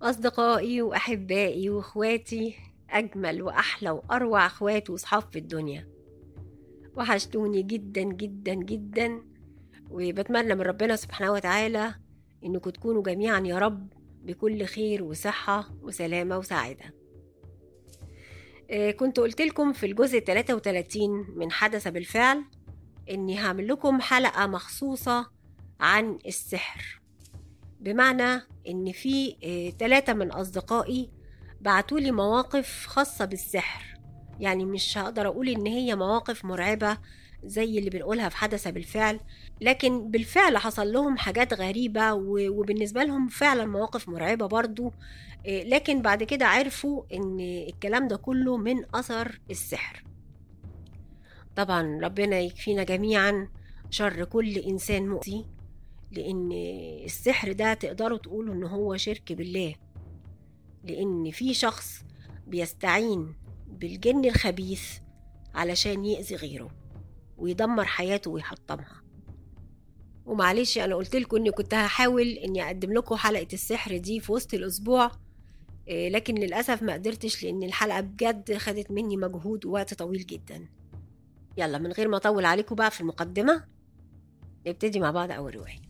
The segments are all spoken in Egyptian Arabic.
أصدقائي وأحبائي وإخواتي أجمل وأحلى وأروع إخوات وصحاب في الدنيا وحشتوني جدا جدا جدا وبتمنى من ربنا سبحانه وتعالى إنكم تكونوا جميعا يا رب بكل خير وصحة وسلامة وسعادة آه، كنت قلت لكم في الجزء 33 من حدث بالفعل إني هعمل لكم حلقة مخصوصة عن السحر بمعنى إن في ثلاثة من أصدقائي بعتولي مواقف خاصة بالسحر يعني مش هقدر أقول إن هي مواقف مرعبة زي اللي بنقولها في حدث بالفعل لكن بالفعل حصل لهم حاجات غريبة و- وبالنسبة لهم فعلا مواقف مرعبة برضو إيه، لكن بعد كده عرفوا إن الكلام ده كله من أثر السحر طبعا ربنا يكفينا جميعا شر كل إنسان مؤذي لأن السحر ده تقدروا تقولوا إن هو شرك بالله لأن في شخص بيستعين بالجن الخبيث علشان يأذي غيره ويدمر حياته ويحطمها ومعلش انا قلت لكم اني كنت هحاول اني اقدم لكم حلقه السحر دي في وسط الاسبوع إيه، لكن للاسف ما قدرتش لان الحلقه بجد خدت مني مجهود ووقت طويل جدا يلا من غير ما اطول عليكم بقى في المقدمه نبتدي مع بعض اول روايه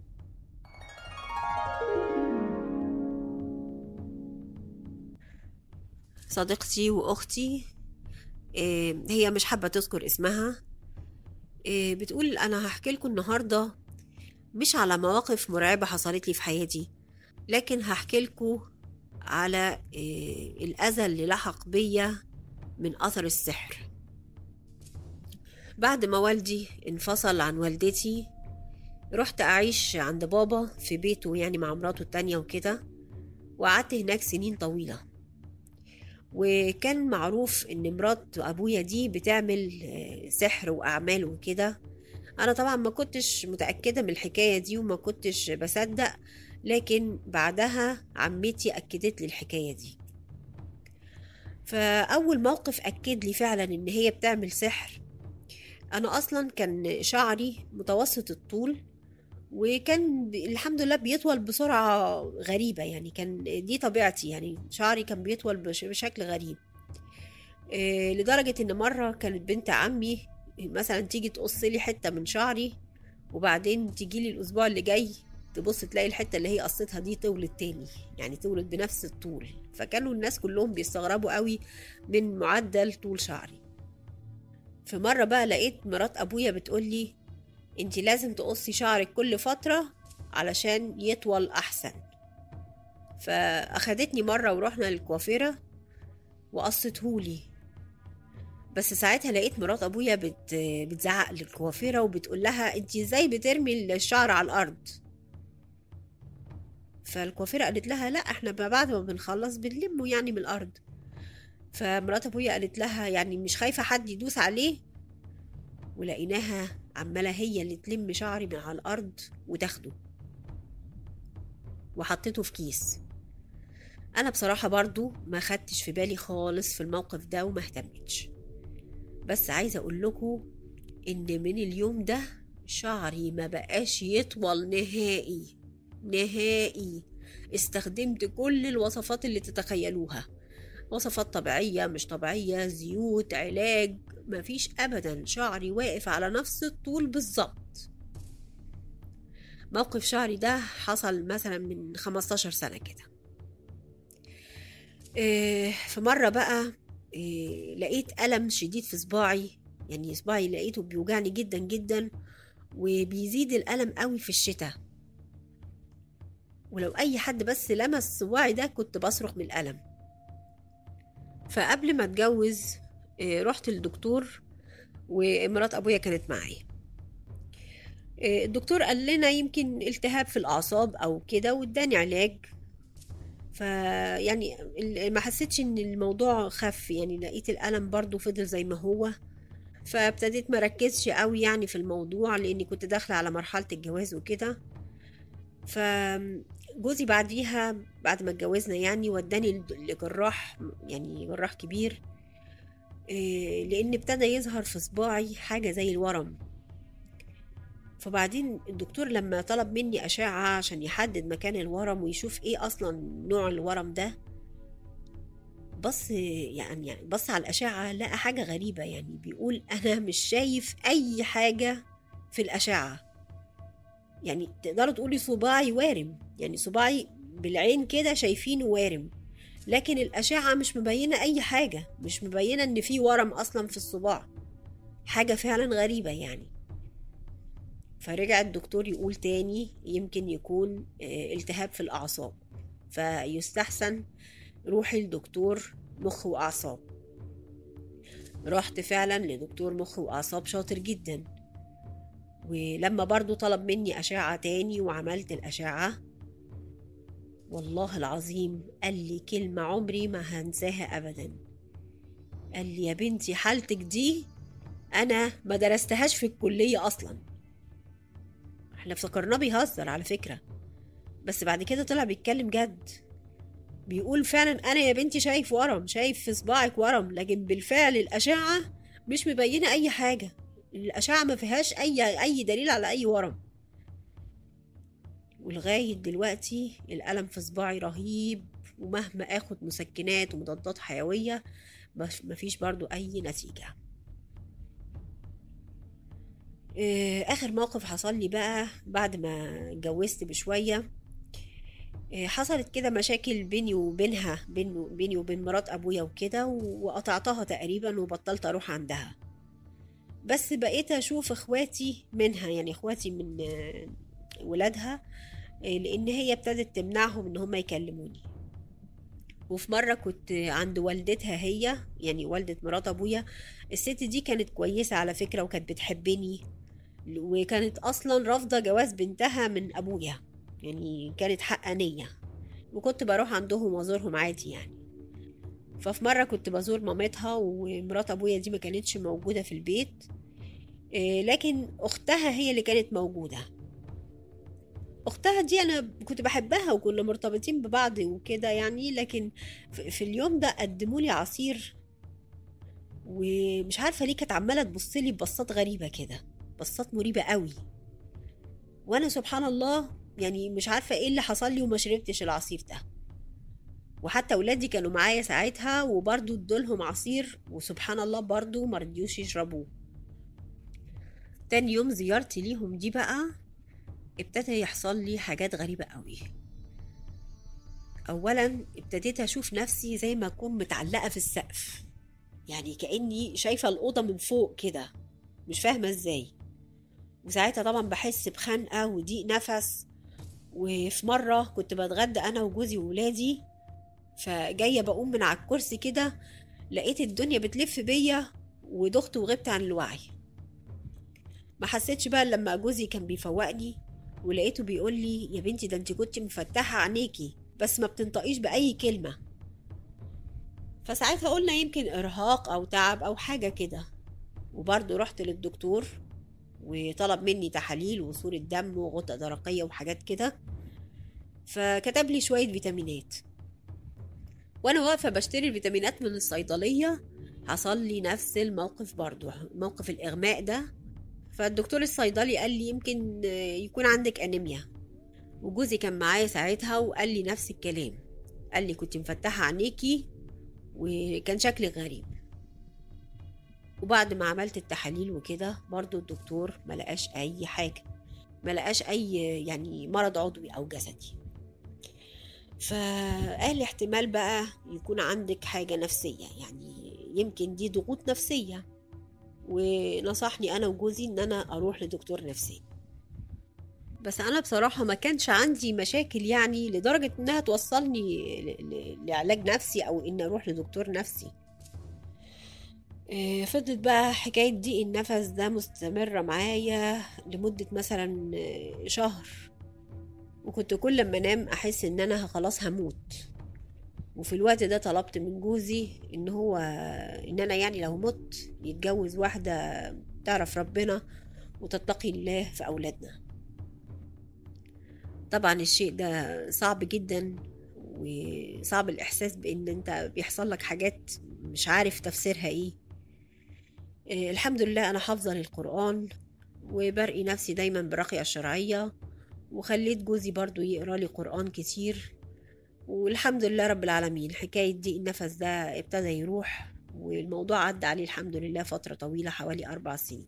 صديقتي واختي إيه، هي مش حابه تذكر اسمها إيه، بتقول انا هحكي لكم النهارده مش على مواقف مرعبه حصلت لي في حياتي لكن هحكي لكم على إيه، الاذى اللي لحق بيا من اثر السحر بعد ما والدي انفصل عن والدتي رحت اعيش عند بابا في بيته يعني مع مراته التانية وكده وقعدت هناك سنين طويله وكان معروف ان مرات ابويا دي بتعمل آه، سحر واعمال وكده انا طبعا ما كنتش متاكده من الحكايه دي وما كنتش بصدق لكن بعدها عمتي اكدت لي الحكايه دي فاول موقف اكد لي فعلا ان هي بتعمل سحر انا اصلا كان شعري متوسط الطول وكان ب- الحمد لله بيطول بسرعة غريبة يعني كان دي طبيعتي يعني شعري كان بيطول بش- بشكل غريب إيه، لدرجة إن مرة كانت بنت عمي مثلا تيجي تقص لي حتة من شعري وبعدين تيجي لي الأسبوع اللي جاي تبص تلاقي الحتة اللي هي قصتها دي طولت تاني يعني طولت بنفس الطول فكانوا الناس كلهم بيستغربوا قوي من معدل طول شعري في مرة بقى لقيت مرات أبويا بتقولي انتي لازم تقصي شعرك كل فترة علشان يطول أحسن فأخدتني مرة ورحنا للكوافيرة وقصتهولي بس ساعتها لقيت مرات أبويا بت... بتزعق للكوافيرة وبتقول لها انتي ازاي بترمي الشعر على الأرض فالكوافيرة قالت لها لا احنا ما بعد ما بنخلص بنلمه يعني من الأرض فمرات أبويا قالت لها يعني مش خايفة حد يدوس عليه ولقيناها عمالة هي اللي تلم شعري من على الأرض وتاخده وحطيته في كيس أنا بصراحة برضو ما خدتش في بالي خالص في الموقف ده وما اهتمتش بس عايزة أقول لكم إن من اليوم ده شعري ما بقاش يطول نهائي نهائي استخدمت كل الوصفات اللي تتخيلوها وصفات طبيعية مش طبيعية زيوت علاج مفيش أبدا شعري واقف على نفس الطول بالظبط موقف شعري ده حصل مثلا من 15 سنة كده إيه، في مرة بقى إيه، لقيت ألم شديد في صباعي يعني صباعي لقيته بيوجعني جدا جدا وبيزيد الألم قوي في الشتاء ولو أي حد بس لمس صباعي ده كنت بصرخ من الألم فقبل ما اتجوز إيه، رحت للدكتور ومرات ابويا كانت معايا إيه، الدكتور قال لنا يمكن التهاب في الاعصاب او كده واداني علاج فيعني ال- ما حسيتش ان الموضوع خف يعني لقيت الالم برضو فضل زي ما هو فابتديت ما ركزش قوي يعني في الموضوع لاني كنت داخله على مرحله الجواز وكده فجوزي بعديها بعد ما اتجوزنا يعني وداني لجراح يعني جراح كبير إيه، لان ابتدى يظهر في صباعي حاجه زي الورم فبعدين الدكتور لما طلب مني أشعة عشان يحدد مكان الورم ويشوف إيه أصلا نوع الورم ده بص يعني يعني بص على الأشعة لقى حاجة غريبة يعني بيقول أنا مش شايف أي حاجة في الأشعة يعني تقدروا تقولي صباعي وارم يعني صباعي بالعين كده شايفينه وارم لكن الأشعة مش مبينة أي حاجة مش مبينة إن في ورم أصلا في الصباع حاجة فعلا غريبة يعني فرجع الدكتور يقول تاني يمكن يكون التهاب في الأعصاب فيستحسن روحي لدكتور مخ وأعصاب رحت فعلا لدكتور مخ وأعصاب شاطر جدا ولما برضو طلب مني أشعة تاني وعملت الأشعة والله العظيم قال لي كلمة عمري ما هنساها أبدا قال لي يا بنتي حالتك دي أنا ما درستهاش في الكلية أصلا احنا افتكرناه بيهزر على فكرة بس بعد كده طلع بيتكلم جد بيقول فعلا أنا يا بنتي شايف ورم شايف في صباعك ورم لكن بالفعل الأشعة مش مبينة أي حاجة الأشعة ما فيهاش أي أي دليل على أي ورم ولغاية دلوقتي الألم في صباعي رهيب ومهما اخد مسكنات ومضادات حيوية مفيش برضو أي نتيجة آخر موقف حصل لي بقى بعد ما اتجوزت بشوية حصلت كده مشاكل بيني وبينها بين بيني وبين مرات أبويا وكده وقطعتها تقريبا وبطلت أروح عندها بس بقيت أشوف إخواتي منها يعني إخواتي من ولادها لان هي ابتدت تمنعهم ان هم يكلموني وفي مرة كنت عند والدتها هي يعني والدة مرات أبويا الست دي كانت كويسة على فكرة وكانت بتحبني وكانت أصلا رافضة جواز بنتها من أبويا يعني كانت حقانية وكنت بروح عندهم وأزورهم عادي يعني ففي مرة كنت بزور مامتها ومرات أبويا دي ما كانتش موجودة في البيت لكن أختها هي اللي كانت موجودة اختها دي انا كنت بحبها وكنا مرتبطين ببعض وكده يعني لكن في اليوم ده قدموا لي عصير ومش عارفه ليه كانت عماله تبص لي ببصات غريبه كده بصات مريبه قوي وانا سبحان الله يعني مش عارفه ايه اللي حصل لي وما شربتش العصير ده وحتى ولادي كانوا معايا ساعتها وبرضو ادولهم عصير وسبحان الله برضو مرضيوش يشربوه تاني يوم زيارتي ليهم دي بقى ابتدى يحصل لي حاجات غريبة قوي أولا ابتديت أشوف نفسي زي ما أكون متعلقة في السقف يعني كأني شايفة الأوضة من فوق كده مش فاهمة إزاي وساعتها طبعا بحس بخنقة وضيق نفس وفي مرة كنت بتغدى أنا وجوزي وولادي فجاية بقوم من على الكرسي كده لقيت الدنيا بتلف بيا ودخت وغبت عن الوعي ما حسيتش بقى لما جوزي كان بيفوقني ولقيته بيقول لي يا بنتي ده انت كنت مفتحة عينيكي بس ما بتنطقيش بأي كلمة فساعتها قلنا يمكن إرهاق أو تعب أو حاجة كده وبرضه رحت للدكتور وطلب مني تحاليل وصورة دم وغدة درقية وحاجات كده فكتب لي شوية فيتامينات وأنا واقفة بشتري الفيتامينات من الصيدلية حصل لي نفس الموقف برضه موقف الإغماء ده فالدكتور الصيدلي قال لي يمكن يكون عندك أنيميا وجوزي كان معايا ساعتها وقال لي نفس الكلام قال لي كنت مفتحة عينيكي وكان شكلك غريب وبعد ما عملت التحاليل وكده برضو الدكتور ما لقاش أي حاجة ما لقاش أي يعني مرض عضوي أو جسدي فقال لي احتمال بقى يكون عندك حاجة نفسية يعني يمكن دي ضغوط نفسية ونصحني انا وجوزي ان انا اروح لدكتور نفسي بس انا بصراحه ما كانش عندي مشاكل يعني لدرجه انها توصلني لعلاج نفسي او ان اروح لدكتور نفسي فضلت بقى حكاية ضيق النفس ده مستمرة معايا لمدة مثلا شهر وكنت كل ما انام احس ان انا خلاص هموت وفي الوقت ده طلبت من جوزي ان هو ان انا يعني لو مت يتجوز واحدة تعرف ربنا وتتقي الله في اولادنا طبعا الشيء ده صعب جدا وصعب الاحساس بان انت بيحصل لك حاجات مش عارف تفسيرها ايه الحمد لله انا حافظه للقران وبرقي نفسي دايما بالرقية الشرعية وخليت جوزي برضو يقرا لي قرآن كتير والحمد لله رب العالمين حكاية ضيق النفس ده ابتدى يروح والموضوع عدى عليه الحمد لله فترة طويلة حوالي أربع سنين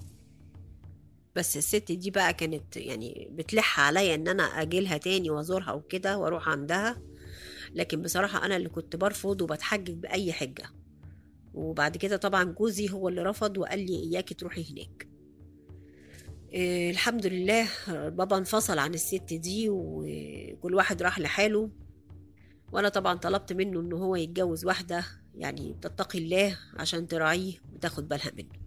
بس الست دي بقى كانت يعني بتلح عليا ان انا اجيلها تاني وازورها وكده واروح عندها لكن بصراحة انا اللي كنت برفض وبتحجج باي حجة وبعد كده طبعا جوزي هو اللي رفض وقال لي اياكي تروحي هناك إيه الحمد لله بابا انفصل عن الست دي وكل واحد راح لحاله وانا طبعا طلبت منه ان هو يتجوز واحدة يعني تتقي الله عشان تراعيه وتاخد بالها منه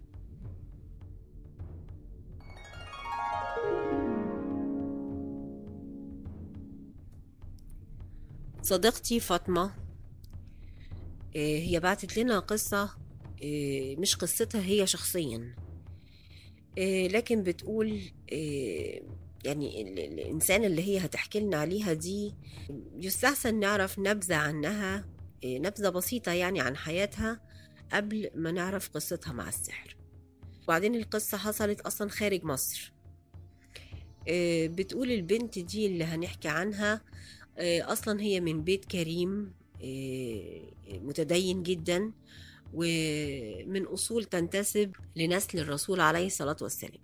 صديقتي فاطمة آه، هي بعتت لنا قصة آه، مش قصتها هي شخصيا آه، لكن بتقول آه، يعني ال- ال- الإنسان اللي هي هتحكي لنا عليها دي يستحسن نعرف نبذة عنها آه، نبذة بسيطة يعني عن حياتها قبل ما نعرف قصتها مع السحر وبعدين القصة حصلت أصلا خارج مصر آه، بتقول البنت دي اللي هنحكي عنها آه، أصلا هي من بيت كريم آه، متدين جدا ومن أصول تنتسب لنسل الرسول عليه الصلاة والسلام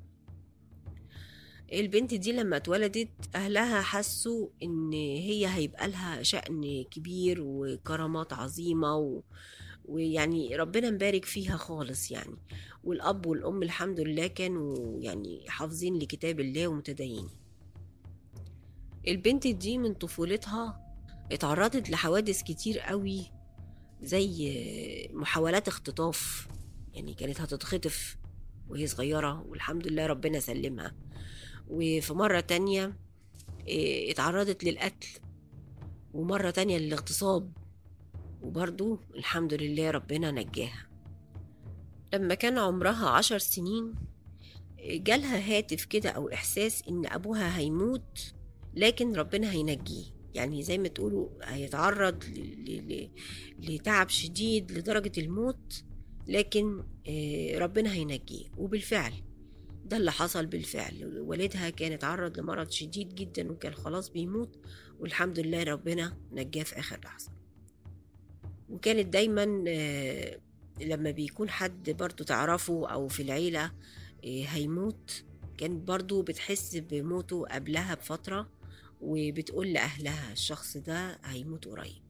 البنت دي لما اتولدت أهلها حسوا إن هي هيبقى لها شأن كبير وكرامات عظيمة و... ويعني ربنا مبارك فيها خالص يعني والأب والأم الحمد لله كانوا يعني حافظين لكتاب الله ومتدينين البنت دي من طفولتها اتعرضت لحوادث كتير قوي زي محاولات اختطاف يعني كانت هتتخطف وهي صغيرة والحمد لله ربنا سلمها وفي مرة تانية اه، اتعرضت للقتل ومرة تانية للاغتصاب وبرضو الحمد لله ربنا نجاها لما كان عمرها عشر سنين اه، جالها هاتف كده أو إحساس إن أبوها هيموت لكن ربنا هينجيه يعني زي ما تقولوا هيتعرض ل- ل- ل- لتعب شديد لدرجة الموت لكن آه، ربنا هينجيه وبالفعل ده اللي حصل بالفعل والدها كان اتعرض لمرض شديد جدا وكان خلاص بيموت والحمد لله ربنا نجاه في آخر لحظة وكانت دايما آه، لما بيكون حد برضو تعرفه أو في العيلة آه، هيموت كانت برضو بتحس بموته قبلها بفترة وبتقول لأهلها الشخص ده هيموت قريب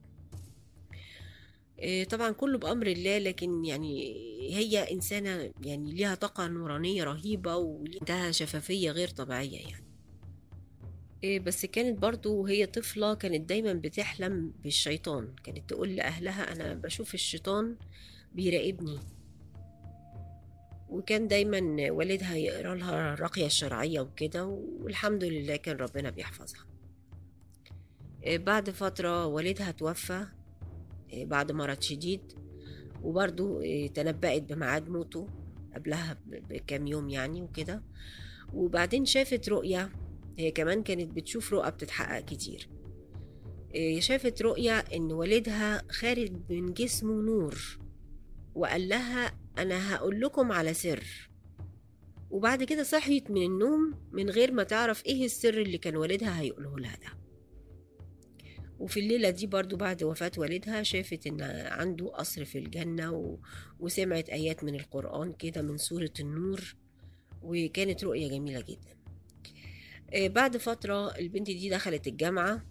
إيه، طبعا كله بأمر الله لكن يعني هي إنسانة يعني ليها طاقة نورانية رهيبة وعندها شفافية غير طبيعية يعني إيه، بس كانت برضو وهي طفلة كانت دايما بتحلم بالشيطان كانت تقول لأهلها أنا بشوف الشيطان بيراقبني وكان دايما والدها يقرا لها الرقية الشرعية وكده والحمد لله كان ربنا بيحفظها إيه، بعد فترة والدها توفى إيه، بعد مرض شديد وبرضو إيه، تنبأت بميعاد موته قبلها ب- بكام يوم يعني وكده وبعدين شافت رؤية هي كمان كانت بتشوف رؤى بتتحقق كتير إيه، شافت رؤية إن والدها خارج من جسمه نور وقال لها أنا هقول لكم على سر وبعد كده صحيت من النوم من غير ما تعرف إيه السر اللي كان والدها هيقوله لها ده وفي الليلة دي برضو بعد وفاة والدها شافت إن عنده قصر في الجنة و... وسمعت آيات من القرآن كده من سورة النور وكانت رؤية جميلة جدا آه، بعد فترة البنت دي دخلت الجامعة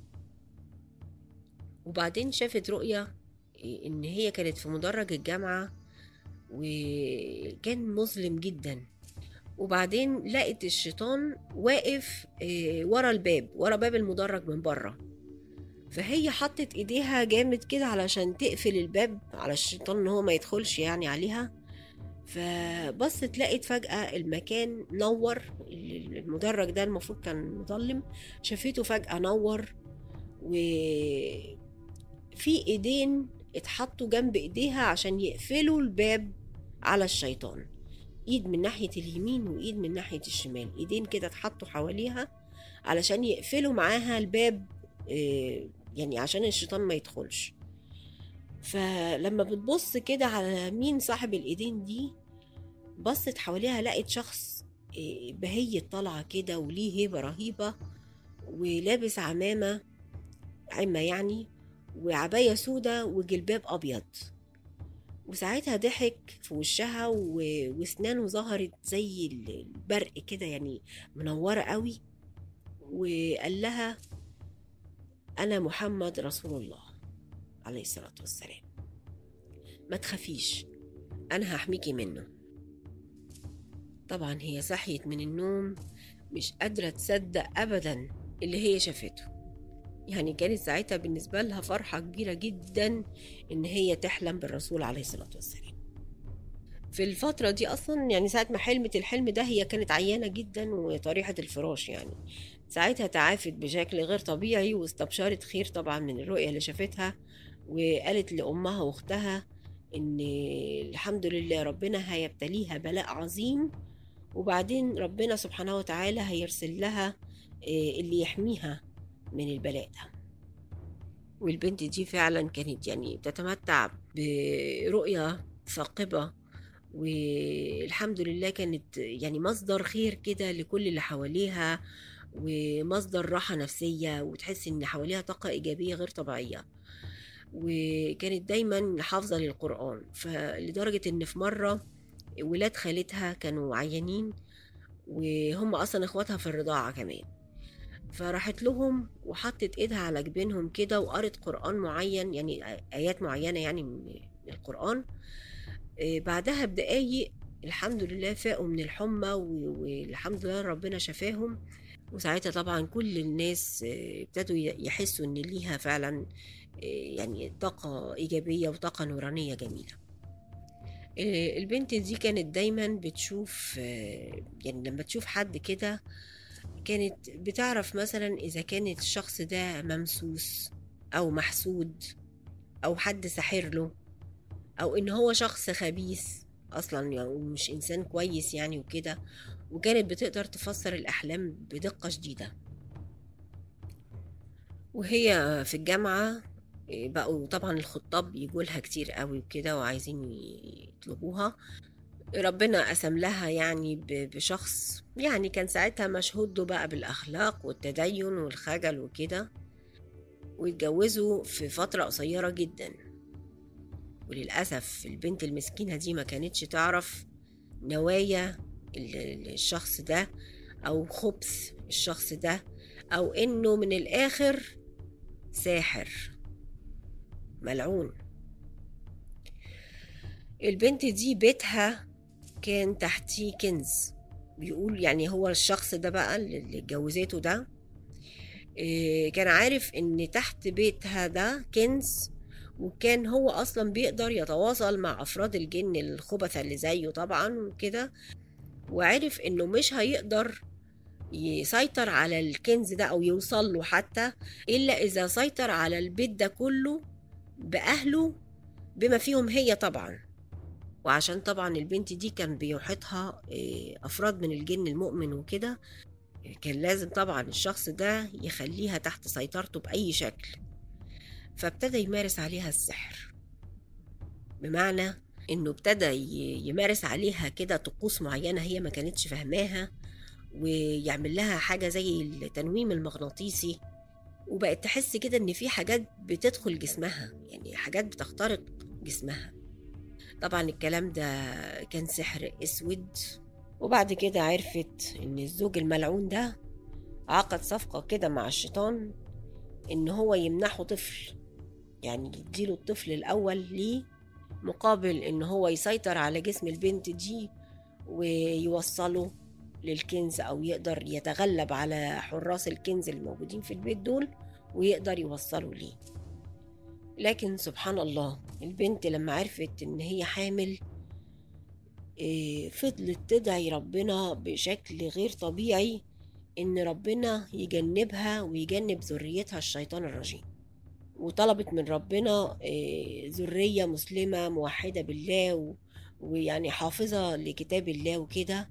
وبعدين شافت رؤية آه، إن هي كانت في مدرج الجامعة وكان مظلم جدا وبعدين لقت الشيطان واقف آه، ورا الباب ورا باب المدرج من بره فهي حطت ايديها جامد كده علشان تقفل الباب على الشيطان ان هو ما يدخلش يعني عليها فبصت لقيت فجأة المكان نور المدرج ده المفروض كان مظلم شافته فجأة نور وفي ايدين اتحطوا جنب ايديها عشان يقفلوا الباب على الشيطان ايد من ناحية اليمين وايد من ناحية الشمال ايدين كده اتحطوا حواليها علشان يقفلوا معاها الباب آه، يعني عشان الشيطان ما يدخلش فلما بتبص كده على مين صاحب الايدين دي بصت حواليها لقت شخص إيه، بهية طالعة كده وليه هيبة رهيبة ولابس عمامة عمة يعني وعباية سودة وجلباب أبيض وساعتها ضحك في وشها و... واسنانه ظهرت زي البرق كده يعني منورة قوي وقال لها أنا محمد رسول الله عليه الصلاة والسلام ما تخافيش أنا هحميكي منه طبعا هي صحيت من النوم مش قادرة تصدق أبدا اللي هي شافته يعني كانت ساعتها بالنسبة لها فرحة كبيرة جدا إن هي تحلم بالرسول عليه الصلاة والسلام في الفترة دي أصلا يعني ساعة ما حلمت الحلم ده هي كانت عيانة جدا وطريحة الفراش يعني ساعتها تعافت بشكل غير طبيعي واستبشرت خير طبعا من الرؤية اللي شافتها وقالت لأمها وأختها إن الحمد لله ربنا هيبتليها بلاء عظيم وبعدين ربنا سبحانه وتعالى هيرسل لها آه، اللي يحميها من البلاء ده والبنت دي فعلا كانت يعني بتتمتع برؤية ثاقبة والحمد لله كانت يعني مصدر خير كده لكل اللي حواليها ومصدر راحة نفسية وتحس إن حواليها طاقة إيجابية غير طبيعية وكانت دايما حافظة للقرآن فلدرجة إن في مرة ولاد خالتها كانوا عيانين وهم أصلا إخواتها في الرضاعة كمان فراحت لهم وحطت ايدها على جبينهم كده وقرت قرآن معين يعني آيات معينة يعني من القرآن آه، بعدها بدقايق الحمد لله فاقوا من الحمى و- والحمد لله ربنا شفاهم وساعتها طبعا كل الناس آه، ابتدوا ي- يحسوا ان ليها فعلا آه، يعني طاقة إيجابية وطاقة نورانية جميلة آه، البنت دي كانت دايما بتشوف آه، يعني لما تشوف حد كده كانت بتعرف مثلا إذا كان الشخص ده ممسوس أو محسود أو حد ساحر له أو إن هو شخص خبيث أصلا يعني مش إنسان كويس يعني وكده وكانت بتقدر تفسر الأحلام بدقة شديدة وهي في الجامعة إيه، بقوا طبعا الخطاب بيجوا لها كتير قوي وكده وعايزين يطلبوها ربنا قسم لها يعني ب- بشخص يعني كان ساعتها مشهود له بقى بالأخلاق والتدين والخجل وكده واتجوزوا في فترة قصيرة جدا وللأسف البنت المسكينة دي ما كانتش تعرف نوايا ال- ال- الشخص ده أو خبث الشخص ده أو إنه من الآخر ساحر ملعون البنت دي بيتها كان تحتيه كنز بيقول يعني هو الشخص ده بقى اللي اتجوزته ده إيه، كان عارف ان تحت بيتها ده كنز وكان هو اصلا بيقدر يتواصل مع افراد الجن الخبثة اللي زيه طبعا وكده وعرف انه مش هيقدر يسيطر على الكنز ده او يوصل له حتى الا اذا سيطر على البيت ده كله باهله بما فيهم هي طبعا وعشان طبعا البنت دي كان بيحيطها إيه، افراد من الجن المؤمن وكده كان لازم طبعا الشخص ده يخليها تحت سيطرته بأي شكل فابتدى يمارس عليها السحر بمعنى انه ابتدى ي- يمارس عليها كده طقوس معينة هي ما كانتش فاهماها ويعمل لها حاجة زي التنويم المغناطيسي وبقت تحس كده ان في حاجات بتدخل جسمها يعني حاجات بتخترق جسمها طبعا الكلام ده كان سحر اسود وبعد كده عرفت ان الزوج الملعون ده عقد صفقة كده مع الشيطان ان هو يمنحه طفل يعني يديله الطفل الاول ليه مقابل ان هو يسيطر على جسم البنت دي ويوصله للكنز او يقدر يتغلب على حراس الكنز الموجودين في البيت دول ويقدر يوصله ليه لكن سبحان الله البنت لما عرفت ان هي حامل إيه، فضلت تدعي ربنا بشكل غير طبيعي ان ربنا يجنبها ويجنب ذريتها الشيطان الرجيم وطلبت من ربنا إيه، ذرية مسلمة موحدة بالله و- ويعني حافظة لكتاب الله وكده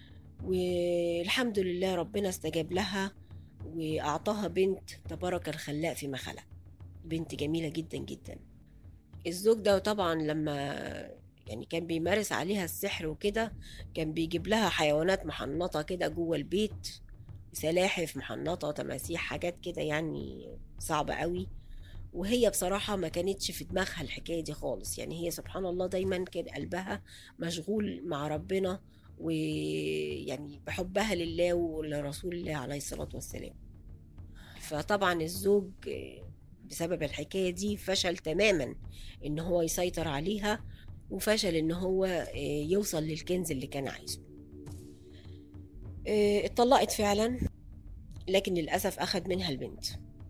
والحمد لله ربنا استجاب لها وأعطاها بنت تبارك الخلاق فيما خلق بنت جميلة جدا جدا الزوج ده طبعا لما يعني كان بيمارس عليها السحر وكده كان بيجيب لها حيوانات محنطة كده جوه البيت سلاحف محنطة تماسيح حاجات كده يعني صعبة قوي وهي بصراحة ما كانتش في دماغها الحكاية دي خالص يعني هي سبحان الله دايما كان قلبها مشغول مع ربنا ويعني بحبها لله ولرسول الله عليه الصلاة والسلام فطبعا الزوج بسبب الحكاية دي فشل تماما ان هو يسيطر عليها وفشل ان هو يوصل للكنز اللي كان عايزه اتطلقت فعلا لكن للأسف أخد منها البنت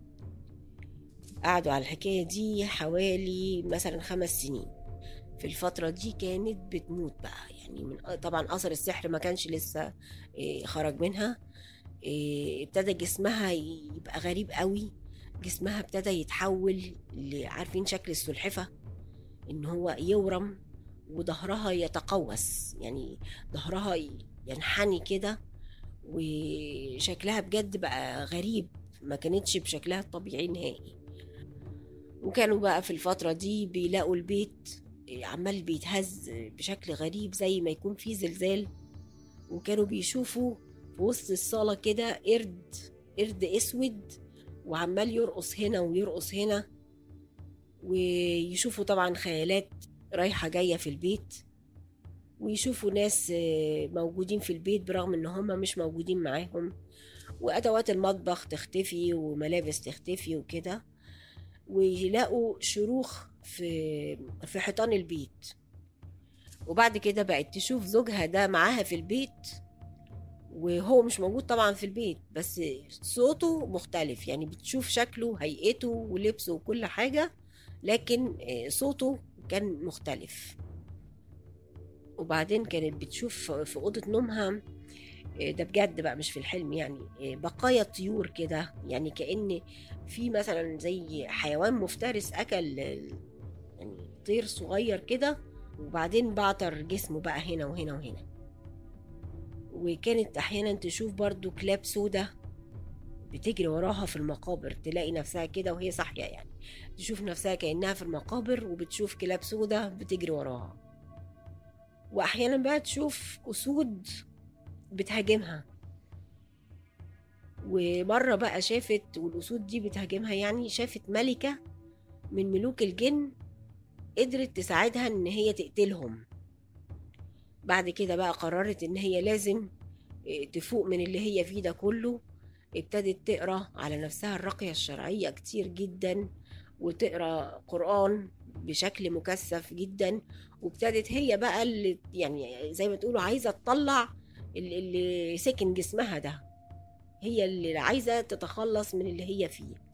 قعدوا على الحكاية دي حوالي مثلا خمس سنين في الفترة دي كانت بتموت بقى يعني من طبعا أثر السحر ما كانش لسه خرج منها ابتدى جسمها يبقى غريب قوي جسمها ابتدى يتحول عارفين شكل السلحفة ان هو يورم وظهرها يتقوس يعني ظهرها ينحني كده وشكلها بجد بقى غريب ما كانتش بشكلها الطبيعي نهائي وكانوا بقى في الفترة دي بيلاقوا البيت عمال بيتهز بشكل غريب زي ما يكون في زلزال وكانوا بيشوفوا في وسط الصالة كده قرد قرد اسود وعمال يرقص هنا ويرقص هنا ويشوفوا طبعا خيالات رايحة جاية في البيت ويشوفوا ناس موجودين في البيت برغم ان هم مش موجودين معاهم وادوات المطبخ تختفي وملابس تختفي وكده ويلاقوا شروخ في في حيطان البيت وبعد كده بقت تشوف زوجها ده معاها في البيت وهو مش موجود طبعا في البيت بس صوته مختلف يعني بتشوف شكله هيئته ولبسه وكل حاجة لكن صوته كان مختلف وبعدين كانت بتشوف في أوضة نومها ده بجد بقى مش في الحلم يعني بقايا طيور كده يعني كأن في مثلا زي حيوان مفترس أكل يعني طير صغير كده وبعدين بعتر جسمه بقى هنا وهنا وهنا وكانت أحيانا تشوف برضو كلاب سودة بتجري وراها في المقابر تلاقي نفسها كده وهي صاحية يعني تشوف نفسها كأنها في المقابر وبتشوف كلاب سودة بتجري وراها وأحيانا بقى تشوف أسود بتهاجمها ومرة بقى شافت والأسود دي بتهاجمها يعني شافت ملكة من ملوك الجن قدرت تساعدها إن هي تقتلهم بعد كده بقى قررت إن هي لازم تفوق من اللي هي فيه ده كله ابتدت تقرا على نفسها الرقية الشرعية كتير جدا وتقرا قرآن بشكل مكثف جدا وابتدت هي بقى اللي يعني زي ما تقولوا عايزة تطلع اللي سكن جسمها ده هي اللي عايزة تتخلص من اللي هي فيه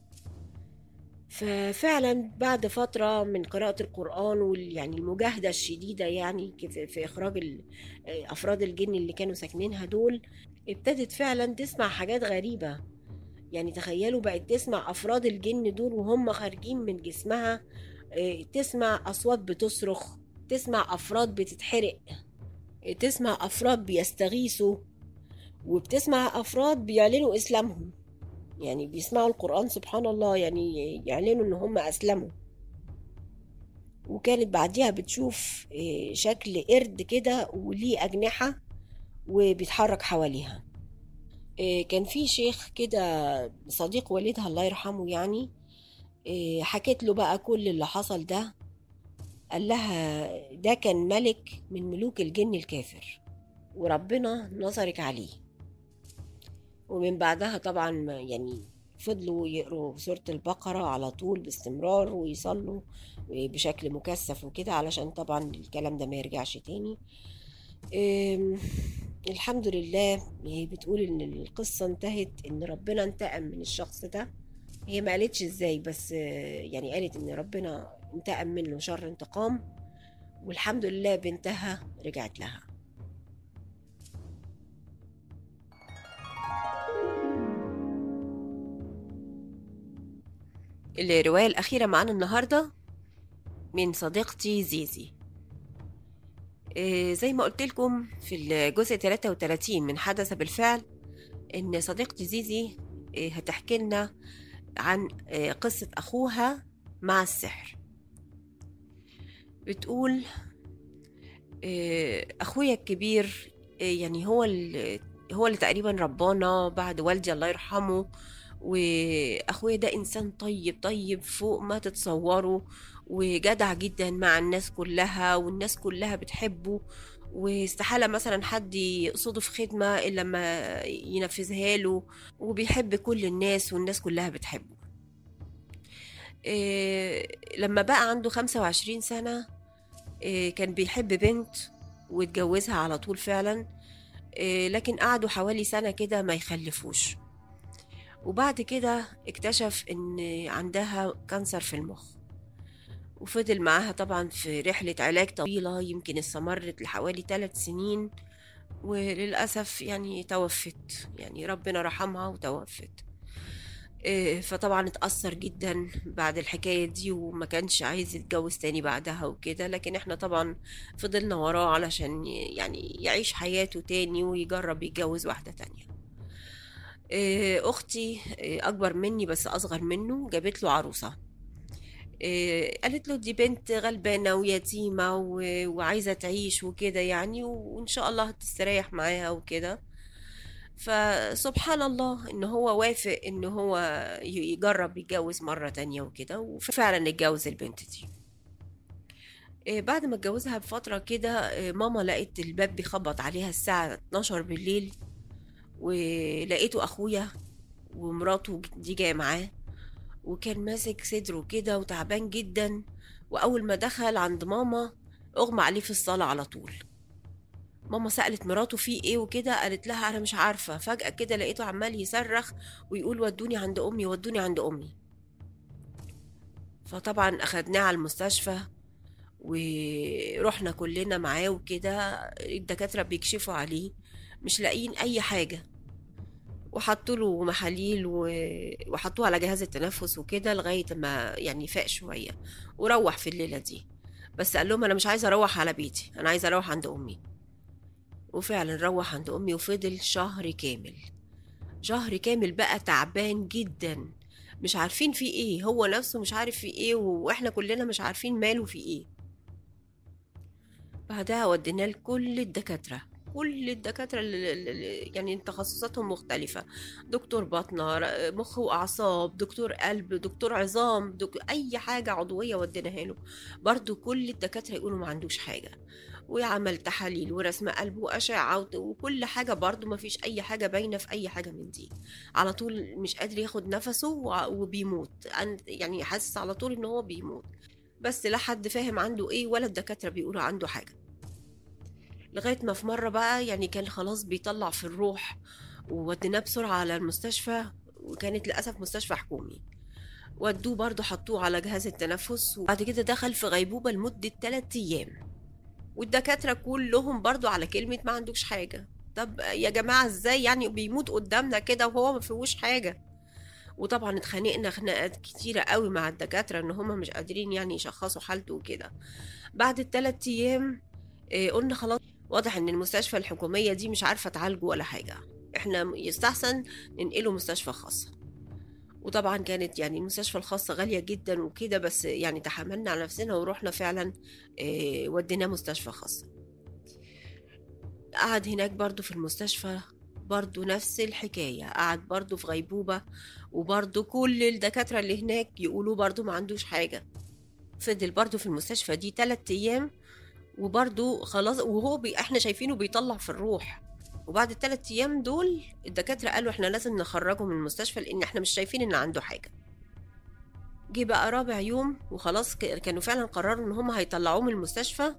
ففعلا بعد فترة من قراءة القرآن وال يعني المجاهدة الشديدة يعني في إخراج أفراد الجن اللي كانوا ساكنينها دول ابتدت فعلا تسمع حاجات غريبة يعني تخيلوا بقت تسمع أفراد الجن دول وهم خارجين من جسمها تسمع أصوات بتصرخ تسمع أفراد بتتحرق تسمع أفراد بيستغيثوا وبتسمع أفراد بيعلنوا إسلامهم يعني بيسمعوا القرآن سبحان الله يعني يعلنوا إن هم أسلموا وكانت بعديها بتشوف شكل قرد كده وليه أجنحة وبيتحرك حواليها كان في شيخ كده صديق والدها الله يرحمه يعني حكيت له بقى كل اللي حصل ده قال لها ده كان ملك من ملوك الجن الكافر وربنا نصرك عليه ومن بعدها طبعا يعني فضلوا يقروا سورة البقرة على طول باستمرار ويصلوا بشكل مكثف وكده علشان طبعا الكلام ده ما يرجعش تاني الحمد لله هي بتقول ان القصة انتهت ان ربنا انتقم من الشخص ده هي ما قالتش ازاي بس يعني قالت ان ربنا انتقم منه شر انتقام والحمد لله بنتها رجعت لها الرواية الأخيرة معانا النهاردة من صديقتي زيزي إيه زي ما قلت لكم في الجزء 33 من حدث بالفعل إن صديقتي زيزي إيه هتحكي لنا عن إيه قصة أخوها مع السحر بتقول آه، اخويا الكبير آه، يعني هو اللي هو اللي تقريبا ربانا بعد والدي الله يرحمه واخويا ده انسان طيب طيب فوق ما تتصوروا وجدع جدا مع الناس كلها والناس كلها بتحبه واستحالة مثلا حد يقصده في خدمة إلا لما ينفذها له وبيحب كل الناس والناس كلها بتحبه إيه لما بقى عنده 25 سنة إيه كان بيحب بنت واتجوزها على طول فعلا إيه لكن قعدوا حوالي سنة كده ما يخلفوش وبعد كده اكتشف ان عندها كانسر في المخ وفضل معاها طبعا في رحلة علاج طويلة يمكن استمرت لحوالي ثلاث سنين وللأسف يعني توفت يعني ربنا رحمها وتوفت إيه، فطبعا اتأثر جدا بعد الحكاية دي وما كانش عايز يتجوز تاني بعدها وكده لكن احنا طبعا فضلنا وراه علشان ي- يعني يعيش حياته تاني ويجرب يتجوز واحدة تانية إيه، أختي إيه، أكبر مني بس أصغر منه جابت له عروسة إيه، قالت له دي بنت غلبانة ويتيمة و- وعايزة تعيش وكده يعني وإن شاء الله هتستريح معاها وكده فسبحان الله إن هو وافق إن هو ي- يجرب يتجوز مرة تانية وكده وفعلا اتجوز البنت دي إيه، بعد ما اتجوزها بفترة كده إيه، ماما لقيت الباب بيخبط عليها الساعة 12 بالليل ولقيته أخويا ومراته دي جاية معاه وكان ماسك صدره كده وتعبان جدا وأول ما دخل عند ماما أغمى عليه في الصالة على طول ماما سألت مراته في ايه وكده قالت لها أنا مش عارفة فجأة كده لقيته عمال يصرخ ويقول ودوني عند أمي ودوني عند أمي فطبعا أخدناه على المستشفى ورحنا كلنا معاه وكده الدكاترة بيكشفوا عليه مش لاقيين أي حاجة وحطوا له محاليل و- وحطوه على جهاز التنفس وكده لغاية ما يعني فاق شوية وروح في الليلة دي بس قال لهم أنا مش عايزة أروح على بيتي أنا عايزة أروح عند أمي وفعلا روح عند أمي وفضل شهر كامل شهر كامل بقى تعبان جدا مش عارفين في ايه هو نفسه مش عارف في ايه واحنا كلنا مش عارفين ماله في ايه بعدها وديناه لكل الدكاترة كل الدكاترة اللي اللي- يعني تخصصاتهم مختلفة دكتور باطنة ر- مخ وأعصاب دكتور قلب دكتور عظام دك... أي حاجة عضوية وديناها له برضو كل الدكاترة يقولوا ما عندوش حاجة وعمل تحاليل ورسم قلب وأشعة وت- وكل حاجة برضو ما فيش أي حاجة باينة في أي حاجة من دي على طول مش قادر ياخد نفسه وع- وبيموت عن- يعني حاسس على طول إن هو بيموت بس لا حد فاهم عنده إيه ولا الدكاترة بيقولوا عنده حاجة لغاية ما في مرة بقى يعني كان خلاص بيطلع في الروح ووديناه بسرعة على المستشفى وكانت للأسف مستشفى حكومي ودوه برضه حطوه على جهاز التنفس وبعد كده دخل في غيبوبة لمدة 3 أيام والدكاترة كلهم برضه على كلمة ما عندوش حاجة طب يا جماعة ازاي يعني بيموت قدامنا كده وهو ما فيهوش حاجة وطبعا اتخانقنا خناقات كتيرة قوي مع الدكاترة ان هما مش قادرين يعني يشخصوا حالته وكده بعد الثلاث ايام إيه، قلنا خلاص واضح ان المستشفى الحكومية دي مش عارفة تعالجه ولا حاجة احنا يستحسن ننقله مستشفى خاصة وطبعا كانت يعني المستشفى الخاصة غالية جدا وكده بس يعني تحملنا على نفسنا ورحنا فعلا إيه، وديناه مستشفى خاصة قعد هناك برضو في المستشفى برضو نفس الحكاية قعد برضو في غيبوبة وبرضو كل الدكاترة اللي هناك يقولوا برضو ما عندوش حاجة فضل برضو في المستشفى دي تلات أيام وبرضو خلاص وهو بي احنا شايفينه بيطلع في الروح وبعد الثلاث ايام دول الدكاتره قالوا احنا لازم نخرجه من المستشفى لان احنا مش شايفين ان عنده حاجه جه بقى رابع يوم وخلاص ك- كانوا فعلا قرروا ان هم هيطلعوه من المستشفى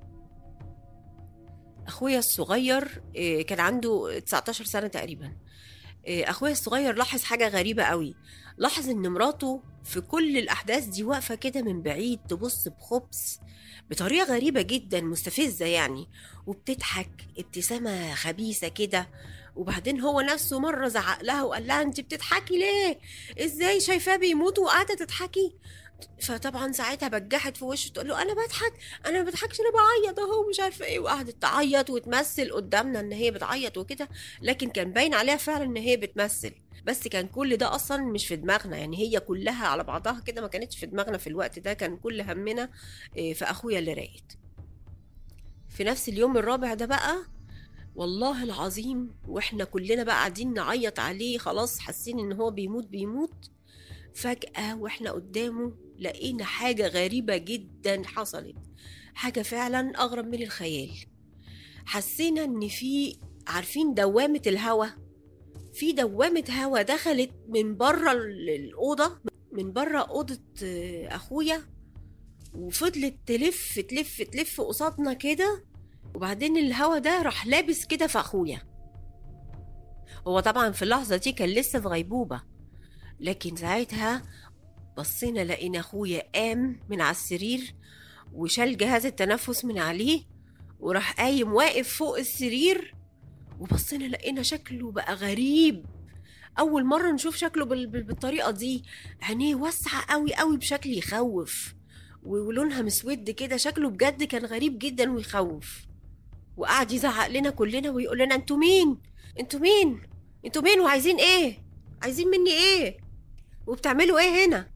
اخويا الصغير إيه، كان عنده 19 سنه تقريبا إيه، اخويا الصغير لاحظ حاجه غريبه قوي لاحظ ان مراته في كل الاحداث دي واقفه كده من بعيد تبص بخبث بطريقه غريبه جدا مستفزه يعني وبتضحك ابتسامه خبيثه كده وبعدين هو نفسه مره زعق لها وقال لها انت بتضحكي ليه ازاي شايفاه بيموت وقاعده تضحكي فطبعا ساعتها بجحت في وشه تقول له انا بضحك انا ما بضحكش انا بعيط اهو مش عارفه ايه وقعدت تعيط وتمثل قدامنا ان هي بتعيط وكده لكن كان باين عليها فعلا ان هي بتمثل بس كان كل ده اصلا مش في دماغنا يعني هي كلها على بعضها كده ما كانتش في دماغنا في الوقت ده كان كل همنا إيه، في اخويا اللي راقد في نفس اليوم الرابع ده بقى والله العظيم واحنا كلنا بقى قاعدين نعيط عليه خلاص حاسين ان هو بيموت بيموت فجأة واحنا قدامه لقينا حاجة غريبة جدا حصلت حاجة فعلا أغرب من الخيال حسينا ان في عارفين دوامة الهوا في دوامة هوا دخلت من بره ال- الأوضة من بره أوضة آه، أخويا وفضلت تلف تلف تلف قصادنا كده وبعدين الهوا ده راح لابس كده في أخويا هو طبعا في اللحظة دي كان لسه في غيبوبة لكن ساعتها بصينا لقينا أخويا قام من على السرير وشال جهاز التنفس من عليه وراح قايم واقف فوق السرير وبصينا لقينا شكله بقى غريب أول مرة نشوف شكله بال- بال- بالطريقة دي عينيه واسعة قوي قوي بشكل يخوف ولونها مسود كده شكله بجد كان غريب جدا ويخوف وقعد يزعق لنا كلنا ويقول لنا انتوا مين انتوا مين انتوا مين وعايزين ايه عايزين مني ايه وبتعملوا ايه هنا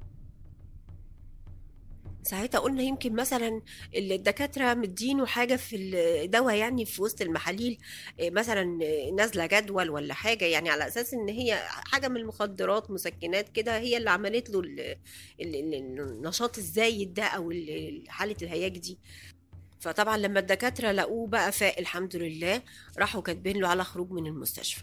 ساعتها قلنا يمكن مثلا الدكاترة مدينه حاجة في الدواء يعني في وسط المحاليل إيه مثلا إيه نازلة جدول ولا حاجة يعني على أساس إن هي حاجة من المخدرات مسكنات كده هي اللي عملت له ال- ال- ال- النشاط الزايد ده أو ال- حالة الهياج دي فطبعا لما الدكاترة لقوه بقى فاق الحمد لله راحوا كاتبين له على خروج من المستشفى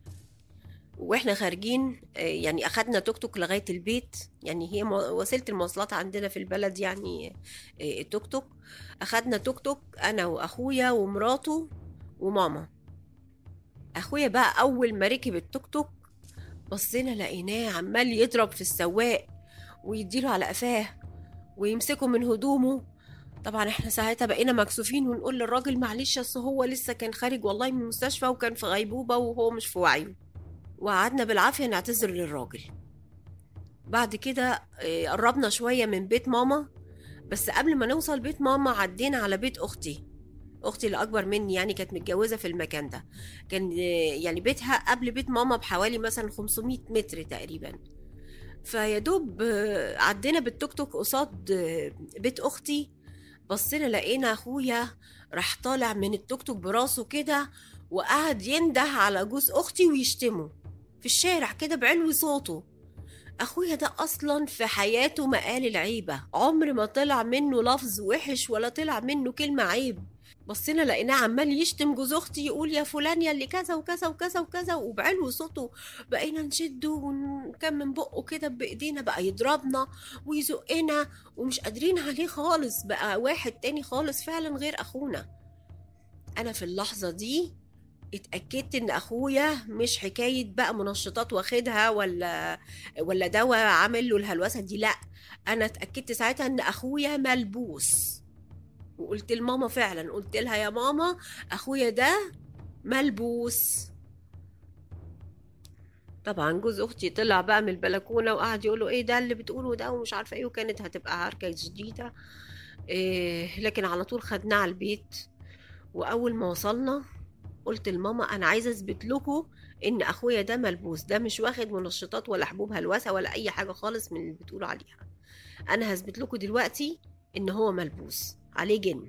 واحنا خارجين آه، يعني اخدنا توك توك لغايه البيت يعني هي مو- وسيله المواصلات عندنا في البلد يعني آه، التوك توك اخدنا توك توك انا واخويا ومراته وماما اخويا بقى اول ما ركب التوك توك بصينا لقيناه عمال يضرب في السواق ويديله على قفاه ويمسكه من هدومه طبعا احنا ساعتها بقينا مكسوفين ونقول للراجل معلش اصل هو لسه كان خارج والله من المستشفى وكان في غيبوبه وهو مش في وعيه وقعدنا بالعافيه نعتذر للراجل بعد كده آه، قربنا شويه من بيت ماما بس قبل ما نوصل بيت ماما عدينا على بيت اختي اختي اللي اكبر مني يعني كانت متجوزه في المكان ده كان آه، يعني بيتها قبل بيت ماما بحوالي مثلا 500 متر تقريبا فيا دوب آه، عدينا بالتوك توك قصاد آه، بيت اختي بصينا لقينا اخويا راح طالع من التوك توك براسه كده وقعد ينده على جوز اختي ويشتمه في الشارع كده بعلو صوته اخويا ده اصلا في حياته ما قال العيبه عمر ما طلع منه لفظ وحش ولا طلع منه كلمه عيب بصينا لقيناه عمال يشتم جوز اختي يقول يا فلان يا اللي كذا وكذا وكذا وكذا وبعلو صوته بقينا نشده ونكمل من بقه كده بايدينا بقى يضربنا ويزقنا ومش قادرين عليه خالص بقى واحد تاني خالص فعلا غير اخونا انا في اللحظه دي اتاكدت ان اخويا مش حكايه بقى منشطات واخدها ولا ولا دواء عامل له الهلوسه دي لا انا اتاكدت ساعتها ان اخويا ملبوس وقلت لماما فعلا قلت لها يا ماما اخويا ده ملبوس طبعا جوز اختي طلع بقى من البلكونه وقعد يقول له ايه ده اللي بتقوله ده ومش عارفه ايه وكانت هتبقى عركه جديده إيه لكن على طول خدناه على البيت واول ما وصلنا قلت لماما انا عايزه اثبت لكم ان اخويا ده ملبوس ده مش واخد منشطات ولا حبوب هلوسه ولا اي حاجه خالص من اللي بتقولوا عليها انا هثبت لكم دلوقتي ان هو ملبوس عليه جن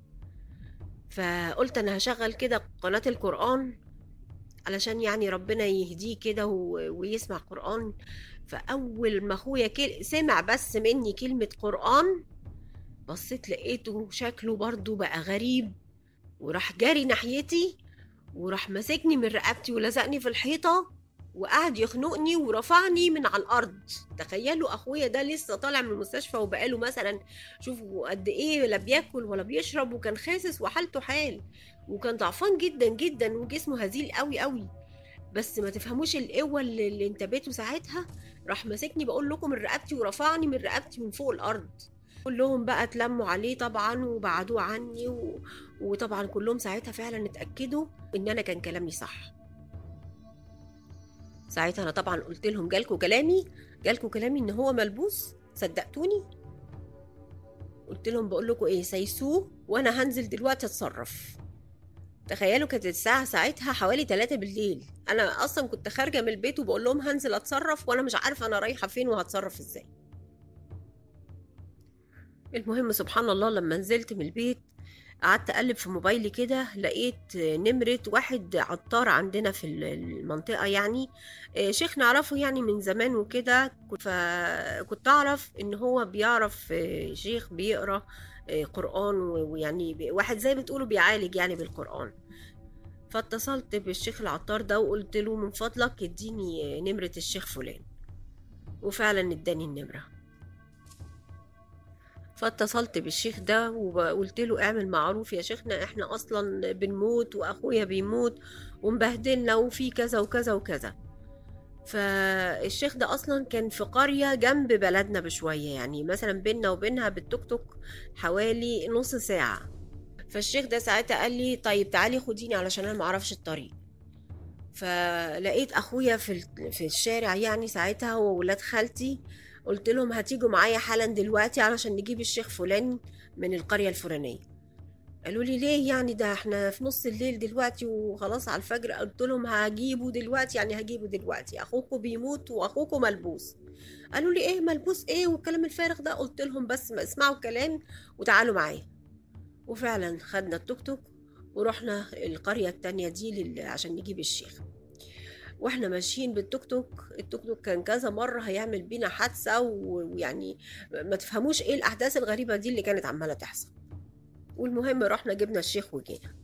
فقلت انا هشغل كده قناه القران علشان يعني ربنا يهديه كده و- ويسمع قرآن فأول ما أخويا كل- سمع بس مني كلمة قرآن بصيت لقيته شكله برضو بقى غريب وراح جاري ناحيتي وراح ماسكني من رقبتي ولزقني في الحيطة وقعد يخنقني ورفعني من على الأرض تخيلوا أخويا ده لسه طالع من المستشفى وبقاله مثلا شوفوا قد إيه لا بياكل ولا بيشرب وكان خاسس وحالته حال وكان ضعفان جدا جدا وجسمه هزيل قوي قوي بس ما تفهموش القوه اللي, اللي انتبهته ساعتها راح ماسكني بقول لكم من رقبتي ورفعني من رقبتي من فوق الارض كلهم بقى اتلموا عليه طبعا وبعدوه عني و... وطبعا كلهم ساعتها فعلا اتاكدوا ان انا كان كلامي صح ساعتها انا طبعا قلت لهم جالكوا كلامي جالكوا كلامي ان هو ملبوس صدقتوني قلت لهم بقول لكم ايه سيسوه وانا هنزل دلوقتي اتصرف تخيلوا كانت الساعة ساعتها حوالي 3 بالليل أنا أصلا كنت خارجة من البيت وبقول لهم هنزل أتصرف وأنا مش عارفة أنا رايحة فين وهتصرف إزاي المهم سبحان الله لما نزلت من البيت قعدت اقلب في موبايلي كده لقيت نمرة واحد عطار عندنا في المنطقة يعني آه، شيخ نعرفه يعني من زمان وكده فكنت اعرف ان هو بيعرف آه، شيخ بيقرا آه، قرآن و- ويعني بي- واحد زي ما بتقولوا بيعالج يعني بالقرآن فاتصلت بالشيخ العطار ده وقلت له من فضلك اديني نمرة الشيخ فلان وفعلا اداني النمرة فاتصلت بالشيخ ده وقلت له اعمل معروف يا شيخنا احنا اصلا بنموت واخويا بيموت ومبهدلنا وفي كذا وكذا وكذا فالشيخ ده اصلا كان في قرية جنب بلدنا بشوية يعني مثلا بيننا وبينها بالتوك توك حوالي نص ساعة فالشيخ ده ساعتها قال لي طيب تعالي خديني علشان انا معرفش الطريق فلقيت اخويا في ال- في الشارع يعني ساعتها هو وولاد خالتي قلت لهم هتيجوا معايا حالا دلوقتي علشان نجيب الشيخ فلان من القرية الفلانية قالوا لي ليه يعني ده احنا في نص الليل دلوقتي وخلاص على الفجر قلت لهم هجيبه دلوقتي يعني هجيبه دلوقتي اخوكم بيموت واخوكم ملبوس قالوا لي ايه ملبوس ايه والكلام الفارغ ده قلت لهم بس ما اسمعوا الكلام وتعالوا معايا وفعلا خدنا التوك توك ورحنا القرية التانية دي لل... عشان نجيب الشيخ واحنا ماشيين بالتوك توك التوك توك كان كذا مرة هيعمل بينا حادثة و- ويعني ما تفهموش ايه الأحداث الغريبة دي اللي كانت عمالة تحصل والمهم رحنا جبنا الشيخ وجينا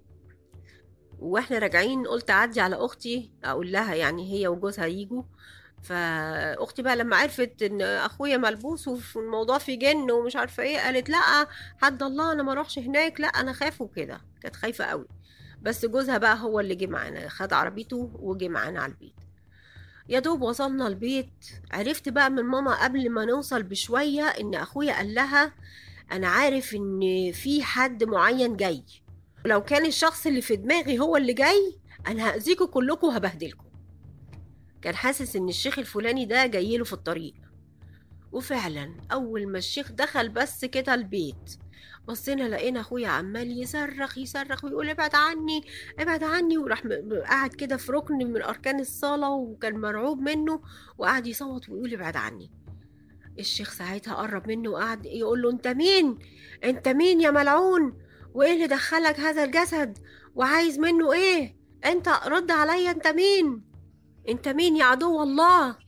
واحنا راجعين قلت اعدي على اختي اقول لها يعني هي وجوزها يجوا فاختي بقى لما عرفت ان اخويا ملبوس والموضوع فيه جن ومش عارفه ايه قالت لا حد الله انا ما اروحش هناك لا انا خاف وكده كانت خايفه قوي بس جوزها بقى هو اللي جه معانا خد عربيته وجه معانا على البيت يا دوب وصلنا البيت عرفت بقى من ماما قبل ما نوصل بشويه ان اخويا قال لها انا عارف ان في حد معين جاي ولو كان الشخص اللي في دماغي هو اللي جاي انا هاذيكوا كلكم وهبهدلكم كان حاسس ان الشيخ الفلاني ده جاي له في الطريق وفعلا اول ما الشيخ دخل بس كده البيت بصينا لقينا اخويا عمال يصرخ يصرخ ويقول ابعد عني ابعد عني وراح م- م- قاعد كده في ركن من اركان الصاله وكان مرعوب منه وقعد يصوت ويقول ابعد عني الشيخ ساعتها قرب منه وقعد يقول له انت مين انت مين يا ملعون وايه اللي دخلك هذا الجسد وعايز منه ايه انت رد عليا انت مين انت مين يا عدو الله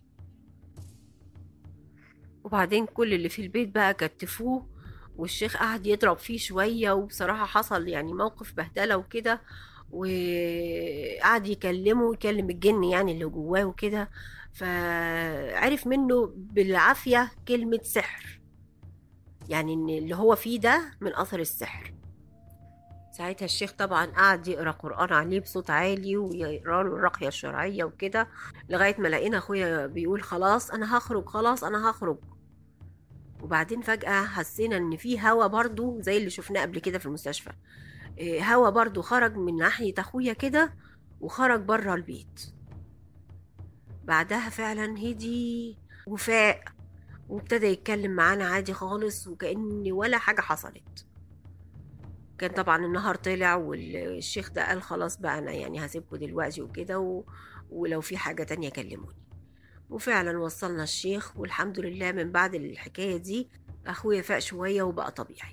وبعدين كل اللي في البيت بقى كتفوه والشيخ قعد يضرب فيه شوية وبصراحة حصل يعني موقف بهدلة وكده وقعد يكلمه ويكلم الجن يعني اللي جواه وكده فعرف منه بالعافية كلمة سحر يعني ان اللي هو فيه ده من اثر السحر ساعتها الشيخ طبعا قعد يقرا قران عليه بصوت عالي ويقرا له الرقيه الشرعيه وكده لغايه ما لقينا اخويا بيقول خلاص انا هخرج خلاص انا هخرج وبعدين فجاه حسينا ان في هوا برضو زي اللي شفناه قبل كده في المستشفى إيه، هوا برضو خرج من ناحيه اخويا كده وخرج بره البيت بعدها فعلا هدي وفاق وابتدى يتكلم معانا عادي خالص وكأن ولا حاجة حصلت كان طبعا النهار طلع والشيخ ده قال خلاص بقى أنا يعني هسيبكم دلوقتي وكده و... ولو في حاجة تانية كلموني وفعلا وصلنا الشيخ والحمد لله من بعد الحكاية دي أخويا فاق شوية وبقى طبيعي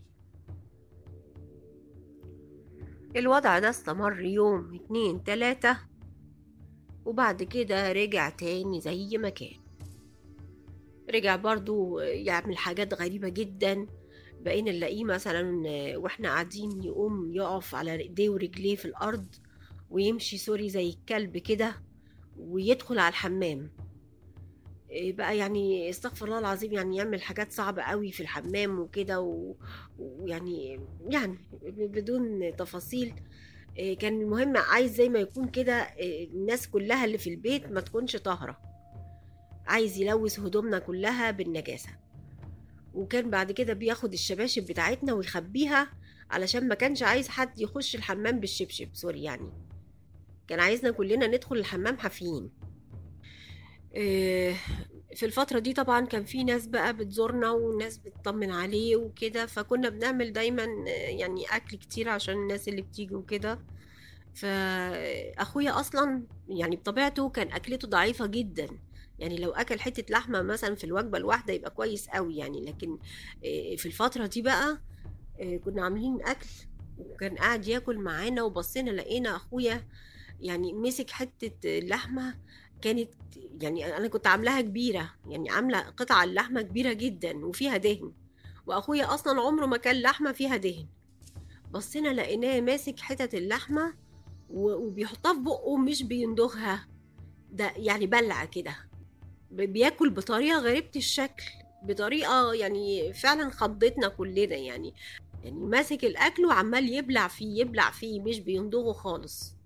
الوضع ده استمر يوم اتنين تلاتة وبعد كده رجع تاني زي ما كان رجع برضو يعمل حاجات غريبة جدا بقينا نلاقيه مثلا واحنا قاعدين يقوم يقف على ايديه ورجليه في الارض ويمشي سوري زي الكلب كده ويدخل على الحمام إيه بقى يعني استغفر الله العظيم يعني يعمل حاجات صعبة قوي في الحمام وكده و- ويعني يعني بدون تفاصيل إيه كان المهم عايز زي ما يكون كده إيه الناس كلها اللي في البيت ما تكونش طاهرة عايز يلوث هدومنا كلها بالنجاسة وكان بعد كده بياخد الشباشب بتاعتنا ويخبيها علشان ما كانش عايز حد يخش الحمام بالشبشب سوري يعني كان عايزنا كلنا ندخل الحمام حافيين إيه، في الفترة دي طبعا كان في ناس بقى بتزورنا وناس بتطمن عليه وكده فكنا بنعمل دايما آه، يعني أكل كتير عشان الناس اللي بتيجي وكده فأخويا أصلا يعني بطبيعته كان أكلته ضعيفة جدا يعني لو أكل حتة لحمة مثلا في الوجبة الواحدة يبقى كويس قوي يعني لكن آه، في الفترة دي بقى آه، كنا عاملين أكل وكان قاعد ياكل معانا وبصينا لقينا اخويا يعني مسك حته اللحمه كانت يعني انا كنت عاملاها كبيره يعني عامله قطعه اللحمه كبيره جدا وفيها دهن واخويا اصلا عمره ما كان لحمه فيها دهن بصينا لقيناه ماسك حتت اللحمه و- وبيحطها في بقه مش بيندغها ده يعني بلع كده ب- بياكل بطريقه غريبه الشكل بطريقه يعني فعلا خضتنا كلنا يعني يعني ماسك الاكل وعمال يبلع فيه يبلع فيه مش بيندغه خالص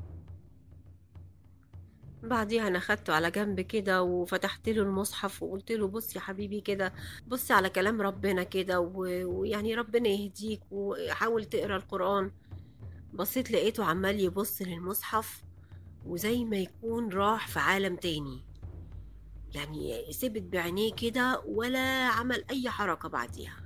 بعديها انا خدته على جنب كده وفتحت له المصحف وقلت له بص يا حبيبي كده بص على كلام ربنا كده و- ويعني ربنا يهديك وحاول تقرا القرآن بصيت لقيته عمال يبص للمصحف وزي ما يكون راح في عالم تاني يعني ثبت بعينيه كده ولا عمل اي حركة بعديها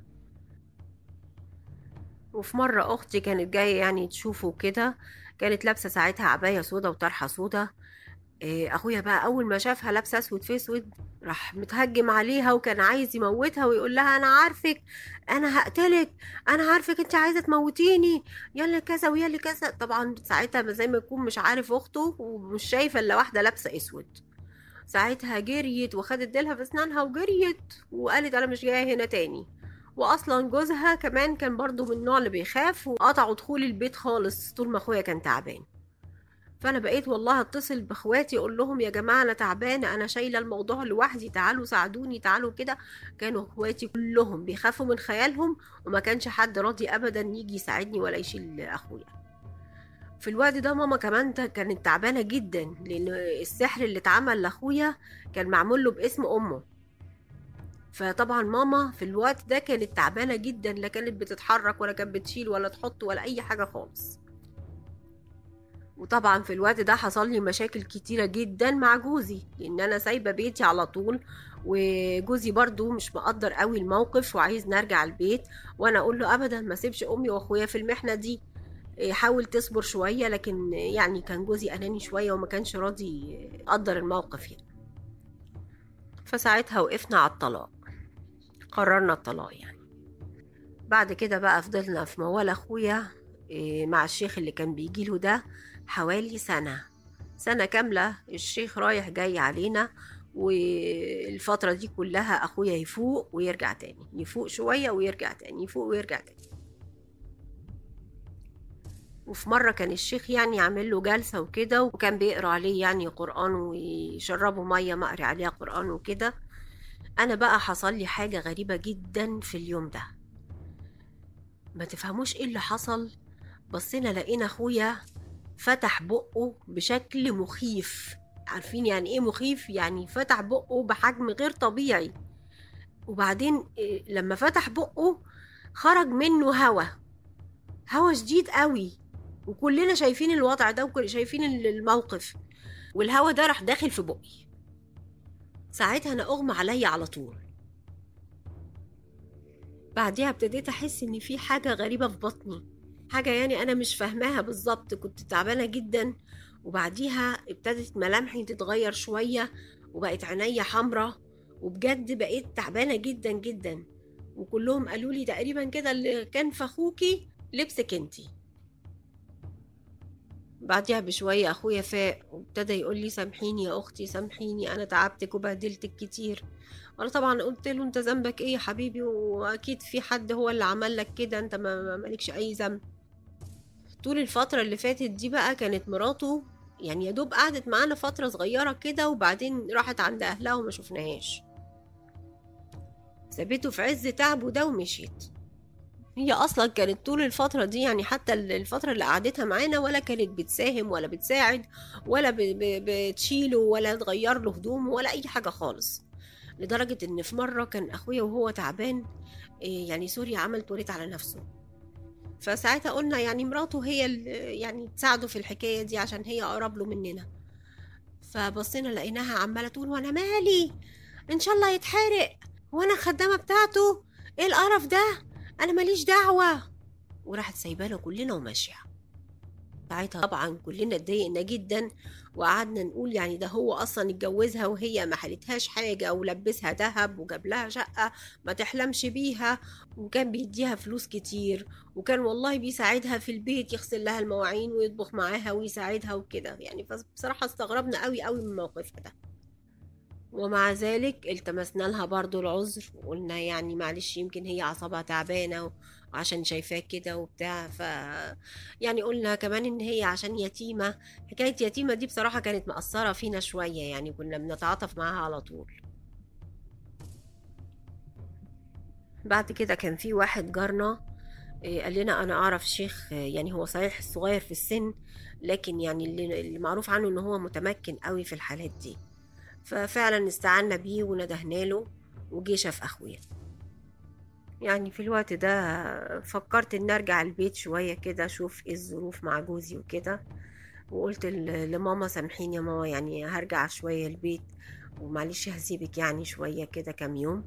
وفي مرة أختي كانت جاية يعني تشوفه كده كانت لابسة ساعتها عباية سودا وطرحة سودا إيه، أخويا بقى أول ما شافها لابسة أسود في أسود راح متهجم عليها وكان عايز يموتها ويقول لها أنا عارفك أنا هقتلك أنا عارفك أنت عايزة تموتيني يلا كذا ويلا كذا طبعا ساعتها زي ما يكون مش عارف أخته ومش شايفة إلا واحدة لابسة أسود ساعتها جريت وخدت ديلها في اسنانها وجريت وقالت انا مش جايه هنا تاني واصلا جوزها كمان كان برضو من النوع اللي بيخاف وقطعوا دخول البيت خالص طول ما اخويا كان تعبان فانا بقيت والله اتصل باخواتي اقول لهم يا جماعه انا تعبانه انا شايله الموضوع لوحدي تعالوا ساعدوني تعالوا كده كانوا اخواتي كلهم بيخافوا من خيالهم وما كانش حد راضي ابدا يجي يساعدني ولا يشيل اخويا في الوقت ده ماما كمان تا- كانت تعبانه جدا لان السحر اللي اتعمل لاخويا كان معمول له باسم امه فطبعا ماما في الوقت ده كانت تعبانه جدا لا كانت بتتحرك ولا كانت بتشيل ولا تحط ولا اي حاجه خالص وطبعا في الوقت ده حصل لي مشاكل كتيره جدا مع جوزي لان انا سايبه بيتي على طول وجوزي برضو مش مقدر قوي الموقف وعايز نرجع البيت وانا اقول له ابدا ما سيبش امي واخويا في المحنه دي إيه، حاول تصبر شويه لكن يعني كان جوزي اناني شويه وما كانش راضي يقدر الموقف يعني فساعتها وقفنا على الطلاق قررنا الطلاق يعني بعد كده بقى فضلنا في موال اخويا إيه، مع الشيخ اللي كان بيجيله ده حوالي سنة سنة كاملة الشيخ رايح جاي علينا والفترة دي كلها أخويا يفوق ويرجع تاني يفوق شوية ويرجع تاني يفوق ويرجع تاني وفي مرة كان الشيخ يعني عامل له جلسة وكده وكان بيقرا عليه يعني قرآن ويشربه مية مقري عليها قرآن وكده أنا بقى حصل لي حاجة غريبة جدا في اليوم ده ما تفهموش ايه اللي حصل بصينا لقينا أخويا فتح بقه بشكل مخيف عارفين يعني ايه مخيف يعني فتح بقه بحجم غير طبيعي وبعدين إيه، لما فتح بقه خرج منه هوا هوا شديد قوي وكلنا شايفين الوضع ده وكل شايفين ال- الموقف والهوا ده راح داخل في بقي ساعتها انا اغمى عليا على طول بعديها ابتديت احس ان في حاجه غريبه في بطني حاجه يعني انا مش فاهماها بالظبط كنت تعبانه جدا وبعديها ابتدت ملامحي تتغير شويه وبقت عينيا حمرة وبجد بقيت تعبانه جدا جدا وكلهم قالوا لي تقريبا كده اللي كان في اخوكي لبسك انتي بعديها بشوية أخويا فاق وابتدى يقول لي سامحيني يا أختي سامحيني أنا تعبتك وبهدلتك كتير أنا طبعا قلت له أنت ذنبك إيه يا حبيبي وأكيد في حد هو اللي عمل لك كده أنت ما ما- مالكش أي ذنب طول الفترة اللي فاتت دي بقى كانت مراته يعني يا دوب قعدت معانا فترة صغيرة كده وبعدين راحت عند أهلها وما شفناهاش سابته في عز تعبه ده ومشيت هي اصلا كانت طول الفتره دي يعني حتى ال- الفتره اللي قعدتها معانا ولا كانت بتساهم ولا بتساعد ولا ب- ب- بتشيله ولا تغير له هدومه ولا اي حاجه خالص لدرجه ان في مره كان اخويا وهو تعبان إيه يعني سوري عمل توريت على نفسه فساعتها قلنا يعني مراته هي اللي يعني تساعده في الحكايه دي عشان هي اقرب له مننا فبصينا لقيناها عماله تقول وانا مالي ان شاء الله يتحرق وانا الخدامه بتاعته ايه القرف ده انا ماليش دعوه وراحت سايبانا كلنا وماشيه ساعتها طبعا كلنا اتضايقنا جدا وقعدنا نقول يعني ده هو اصلا اتجوزها وهي ما حلتهاش حاجه ولبسها ذهب وجاب لها شقه ما تحلمش بيها وكان بيديها فلوس كتير وكان والله بيساعدها في البيت يغسل لها المواعين ويطبخ معاها ويساعدها وكده يعني بصراحه استغربنا قوي قوي من موقفها ده ومع ذلك التمسنا لها برضو العذر وقلنا يعني معلش يمكن هي أعصابها تعبانة وعشان شايفاك كده وبتاع ف يعني قلنا كمان إن هي عشان يتيمة حكاية يتيمة دي بصراحة كانت مأثرة فينا شوية يعني كنا بنتعاطف معاها على طول بعد كده كان في واحد جارنا إيه، قال لنا انا اعرف شيخ إيه، يعني هو صحيح صغير في السن لكن يعني اللي اللي معروف عنه ان هو متمكن قوي في الحالات دي ففعلا استعنا بيه وندهنا له وجه شاف اخويا يعني في الوقت ده فكرت ان ارجع البيت شويه كده اشوف ايه الظروف مع جوزي وكده وقلت ل- لماما سامحيني يا ماما يعني هرجع شويه البيت ومعلش هسيبك يعني شويه كده كام يوم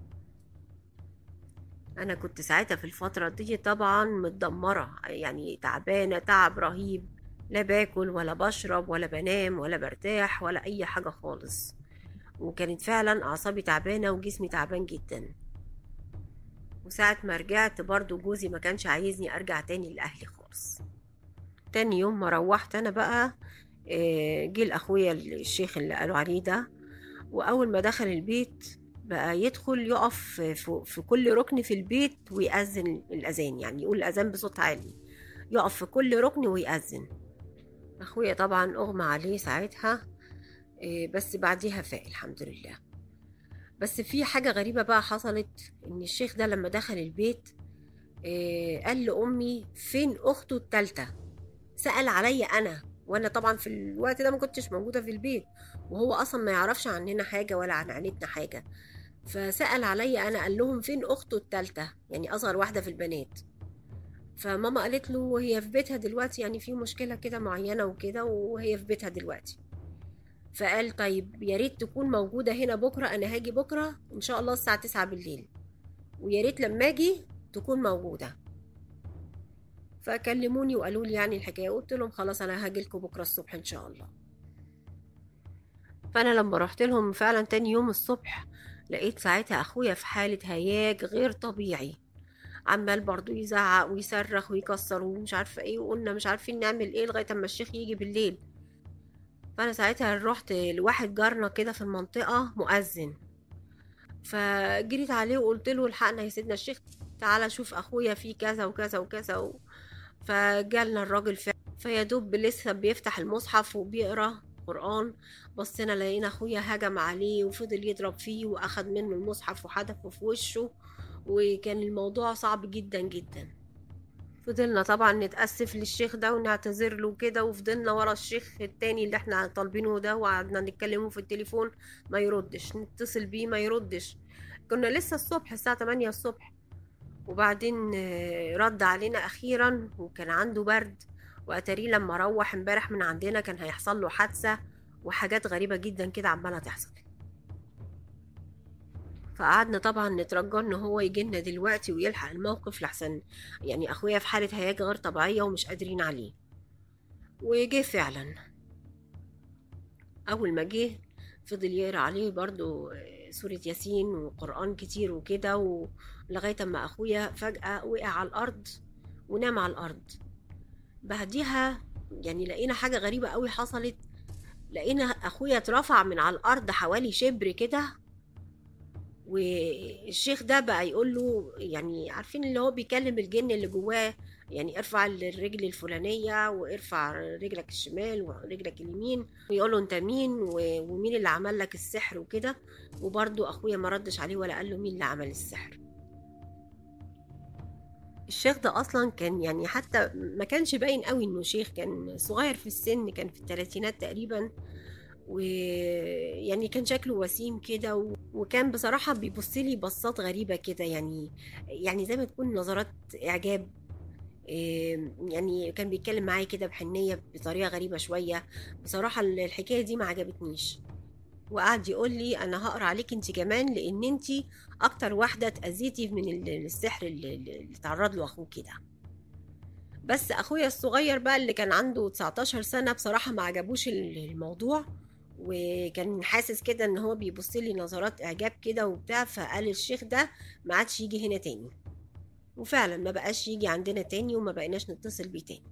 انا كنت ساعتها في الفتره دي طبعا متدمره يعني تعبانه تعب رهيب لا باكل ولا بشرب ولا بنام ولا برتاح ولا اي حاجه خالص وكانت فعلا اعصابي تعبانه وجسمي تعبان جدا وساعة ما رجعت برضو جوزي ما كانش عايزني ارجع تاني لاهلي خالص تاني يوم ما روحت انا بقى آه، جه لاخويا الشيخ اللي قالوا عليه ده واول ما دخل البيت بقى يدخل يقف في في كل ركن في البيت ويأذن الأذان يعني يقول الأذان بصوت عالي يقف في كل ركن ويأذن أخويا طبعا أغمى عليه ساعتها إيه، بس بعديها فاق الحمد لله بس في حاجة غريبة بقى حصلت إن الشيخ ده لما دخل البيت إيه، قال لأمي فين أخته التالتة سأل عليا أنا وأنا طبعا في الوقت ده ما كنتش موجودة في البيت وهو أصلا ما يعرفش عننا حاجة ولا عن عيلتنا حاجة فسأل عليا أنا قال لهم فين أخته التالتة يعني أصغر واحدة في البنات فماما قالت له هي في بيتها دلوقتي يعني في مشكلة كده معينة وكده وهي في بيتها دلوقتي فقال طيب يا ريت تكون موجودة هنا بكرة أنا هاجي بكرة إن شاء الله الساعة تسعة بالليل ويا ريت لما أجي تكون موجودة فكلموني وقالوا لي يعني الحكاية قلت لهم خلاص أنا هاجي لكم بكرة الصبح إن شاء الله فأنا لما رحت لهم فعلا تاني يوم الصبح لقيت ساعتها أخويا في حالة هياج غير طبيعي عمال برضو يزعق ويصرخ ويكسر ومش عارفة ايه وقلنا مش عارفين نعمل ايه لغاية اما الشيخ يجي بالليل فأنا ساعتها رحت لواحد جارنا كده في المنطقة مؤذن فجريت عليه وقلت له الحقنا يا سيدنا الشيخ تعالى شوف أخويا فيه كذا وكذا وكذا و... فجالنا الراجل فعلا فيا دوب لسه بيفتح المصحف وبيقرا قرآن بصينا لقينا اخويا هجم عليه وفضل يضرب فيه واخد منه المصحف وحدفه في وشه وكان الموضوع صعب جدا جدا فضلنا طبعا نتأسف للشيخ ده ونعتذر له كده وفضلنا ورا الشيخ التاني اللي احنا طالبينه ده وقعدنا نتكلمه في التليفون ما يردش نتصل بيه ما يردش كنا لسه الصبح الساعة 8 الصبح وبعدين آه، رد علينا أخيرا وكان عنده برد وأتاريه لما روح امبارح من عندنا كان هيحصل له حادثة وحاجات غريبة جدا كده عمالة تحصل فقعدنا طبعا نترجى ان هو يجينا دلوقتي ويلحق الموقف لحسن يعني اخويا في حالة هياج غير طبيعية ومش قادرين عليه وجه فعلا اول ما جه فضل يقرا عليه برضو آه، سورة ياسين وقرآن كتير وكده ولغاية اما اخويا فجأة وقع على الارض ونام على الارض بعديها يعني لقينا حاجة غريبة قوي حصلت لقينا اخويا اترفع من على الارض حوالي شبر كده والشيخ ده بقى يقول له يعني عارفين اللي هو بيكلم الجن اللي جواه يعني ارفع الرجل الفلانية وارفع رجلك الشمال ورجلك اليمين ويقول له انت مين و- ومين اللي عمل لك السحر وكده وبرضه اخويا ما ردش عليه ولا قال له مين اللي عمل السحر الشيخ ده اصلا كان يعني حتى ما كانش باين قوي انه شيخ كان صغير في السن كان في الثلاثينات تقريبا ويعني كان شكله وسيم كده و... وكان بصراحة بيبص لي بصات غريبة كده يعني يعني زي ما تكون نظرات إعجاب إيه، يعني كان بيتكلم معايا كده بحنية بطريقة غريبة شوية بصراحة الحكاية دي ما عجبتنيش وقعد يقول لي أنا هقرا عليك أنت كمان لأن أنت أكتر واحدة اتأذيتي من ال- السحر اللي, اللي تعرض له أخوك ده بس اخويا الصغير بقى اللي كان عنده 19 سنه بصراحه ما عجبوش ال- الموضوع وكان حاسس كده ان هو بيبص لي نظرات اعجاب كده وبتاع فقال الشيخ ده ما عادش يجي هنا تاني وفعلا ما بقاش يجي عندنا تاني وما بقيناش نتصل بيه تاني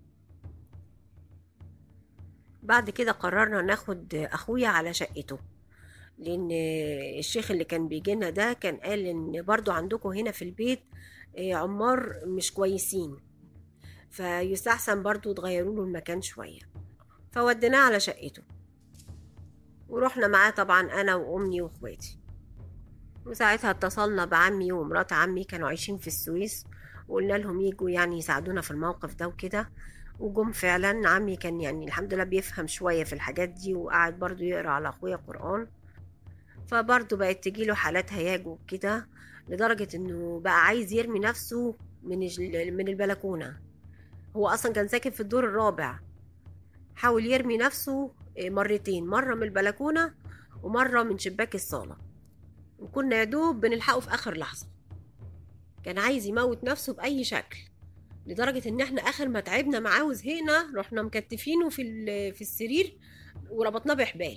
بعد كده قررنا ناخد اخويا على شقته لان الشيخ اللي كان بيجينا ده كان قال ان برضو عندكم هنا في البيت آه، عمار مش كويسين فيستحسن برضو تغيروا له المكان شوية فوديناه على شقته ورحنا معاه طبعا انا وامي واخواتي وساعتها اتصلنا بعمي ومرات عمي كانوا عايشين في السويس وقلنا لهم يجوا يعني يساعدونا في الموقف ده وكده وجم فعلا عمي كان يعني الحمد لله بيفهم شوية في الحاجات دي وقعد برضو يقرأ على أخويا قرآن فبرضو بقت تجيله حالات هياج وكده لدرجة إنه بقى عايز يرمي نفسه من الج- من البلكونة هو أصلا كان ساكن في الدور الرابع حاول يرمي نفسه مرتين مرة من البلكونة ومرة من شباك الصالة وكنا يا دوب بنلحقه في آخر لحظة كان عايز يموت نفسه بأي شكل لدرجة إن إحنا آخر ما تعبنا معاه وزهقنا رحنا مكتفينه في ال- في السرير وربطناه بحبال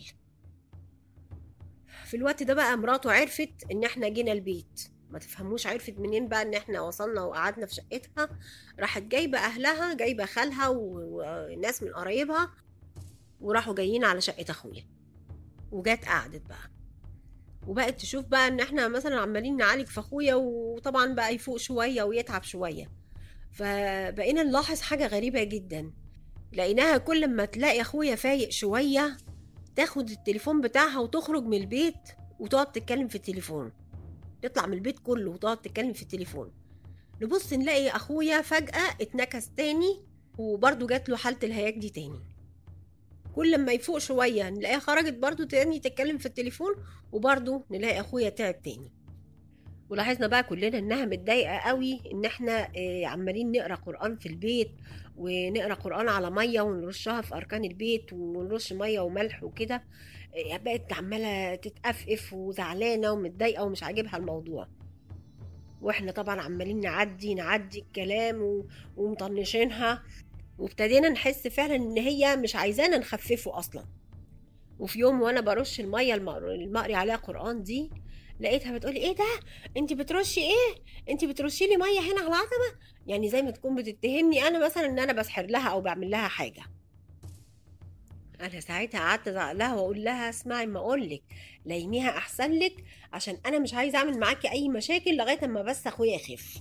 في الوقت ده بقى مراته عرفت إن إحنا جينا البيت ما تفهموش عرفت منين بقى إن إحنا وصلنا وقعدنا في شقتها راحت جايبة أهلها جايبة خالها و- وناس من قرايبها وراحوا جايين على شقة أخويا وجات قعدت بقى وبقت تشوف بقى ان احنا مثلا عمالين نعالج في اخويا وطبعا بقى يفوق شويه ويتعب شويه فبقينا نلاحظ حاجه غريبه جدا لقيناها كل ما تلاقي اخويا فايق شويه تاخد التليفون بتاعها وتخرج من البيت وتقعد تتكلم في التليفون تطلع من البيت كله وتقعد تتكلم في التليفون نبص نلاقي اخويا فجاه اتنكس تاني وبرضه جات له حاله الهياج دي تاني كل ما يفوق شويه نلاقيها خرجت برضه تاني تتكلم في التليفون وبرضه نلاقي اخويا تعب تاني ولاحظنا بقى كلنا انها متضايقه قوي ان احنا آه، عمالين نقرا قران في البيت ونقرا قران على ميه ونرشها في اركان البيت ونرش ميه وملح وكده آه، بقت عماله تتقفقف وزعلانه ومتضايقه ومش عاجبها الموضوع واحنا طبعا عمالين نعدي نعدي الكلام و- ومطنشينها وابتدينا نحس فعلا ان هي مش عايزانا نخففه اصلا وفي يوم وانا برش الميه المقر- المقري عليها قران دي لقيتها بتقولي ايه ده انت بترشي ايه انت بترشي لي ميه هنا على العتبه يعني زي ما تكون بتتهمني انا مثلا ان انا بسحر لها او بعمل لها حاجه انا ساعتها قعدت ازعق لها واقول لها اسمعي ما اقول لك لينيها احسن لك عشان انا مش عايزه اعمل معاكي اي مشاكل لغايه اما بس اخويا يخف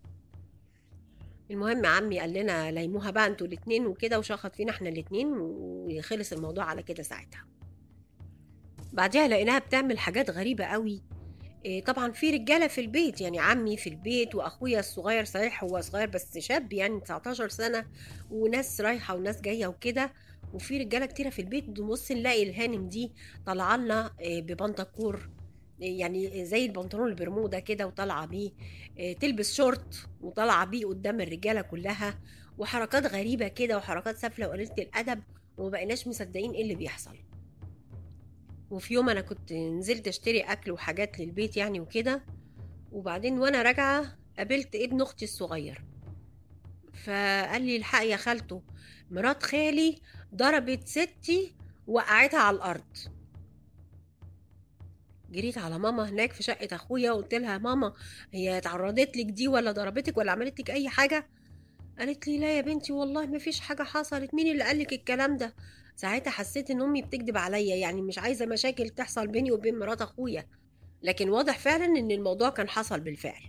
المهم عمي قال لنا ليموها بقى انتوا الاتنين وكده وشخط فينا احنا الاتنين وخلص الموضوع على كده ساعتها بعدها لقيناها بتعمل حاجات غريبة قوي إيه، طبعا في رجالة في البيت يعني عمي في البيت وأخويا الصغير صحيح هو صغير بس شاب يعني 19 سنة وناس رايحة وناس جاية وكده وفي رجالة كتيرة في البيت نبص نلاقي الهانم دي طالعة لنا إيه، ببنطكور إيه، يعني زي البنطلون البرمودا كده وطالعة بيه إيه، تلبس شورت وطالعة بيه قدام الرجالة كلها وحركات غريبة كده وحركات سافلة وقليلة الأدب وما بقيناش مصدقين ايه اللي بيحصل وفي يوم انا كنت نزلت اشتري اكل وحاجات للبيت يعني وكده وبعدين وانا راجعه قابلت ابن اختي الصغير فقال لي الحق يا خالته مرات خالي ضربت ستي وقعتها على الارض جريت على ماما هناك في شقه اخويا وقلت لها ماما هي اتعرضت لك دي ولا ضربتك ولا عملت لك اي حاجه قالت لي لا يا بنتي والله ما فيش حاجه حصلت مين اللي قال لك الكلام ده ساعتها حسيت ان امي بتكذب عليا يعني مش عايزه مشاكل تحصل بيني وبين مرات اخويا لكن واضح فعلا ان الموضوع كان حصل بالفعل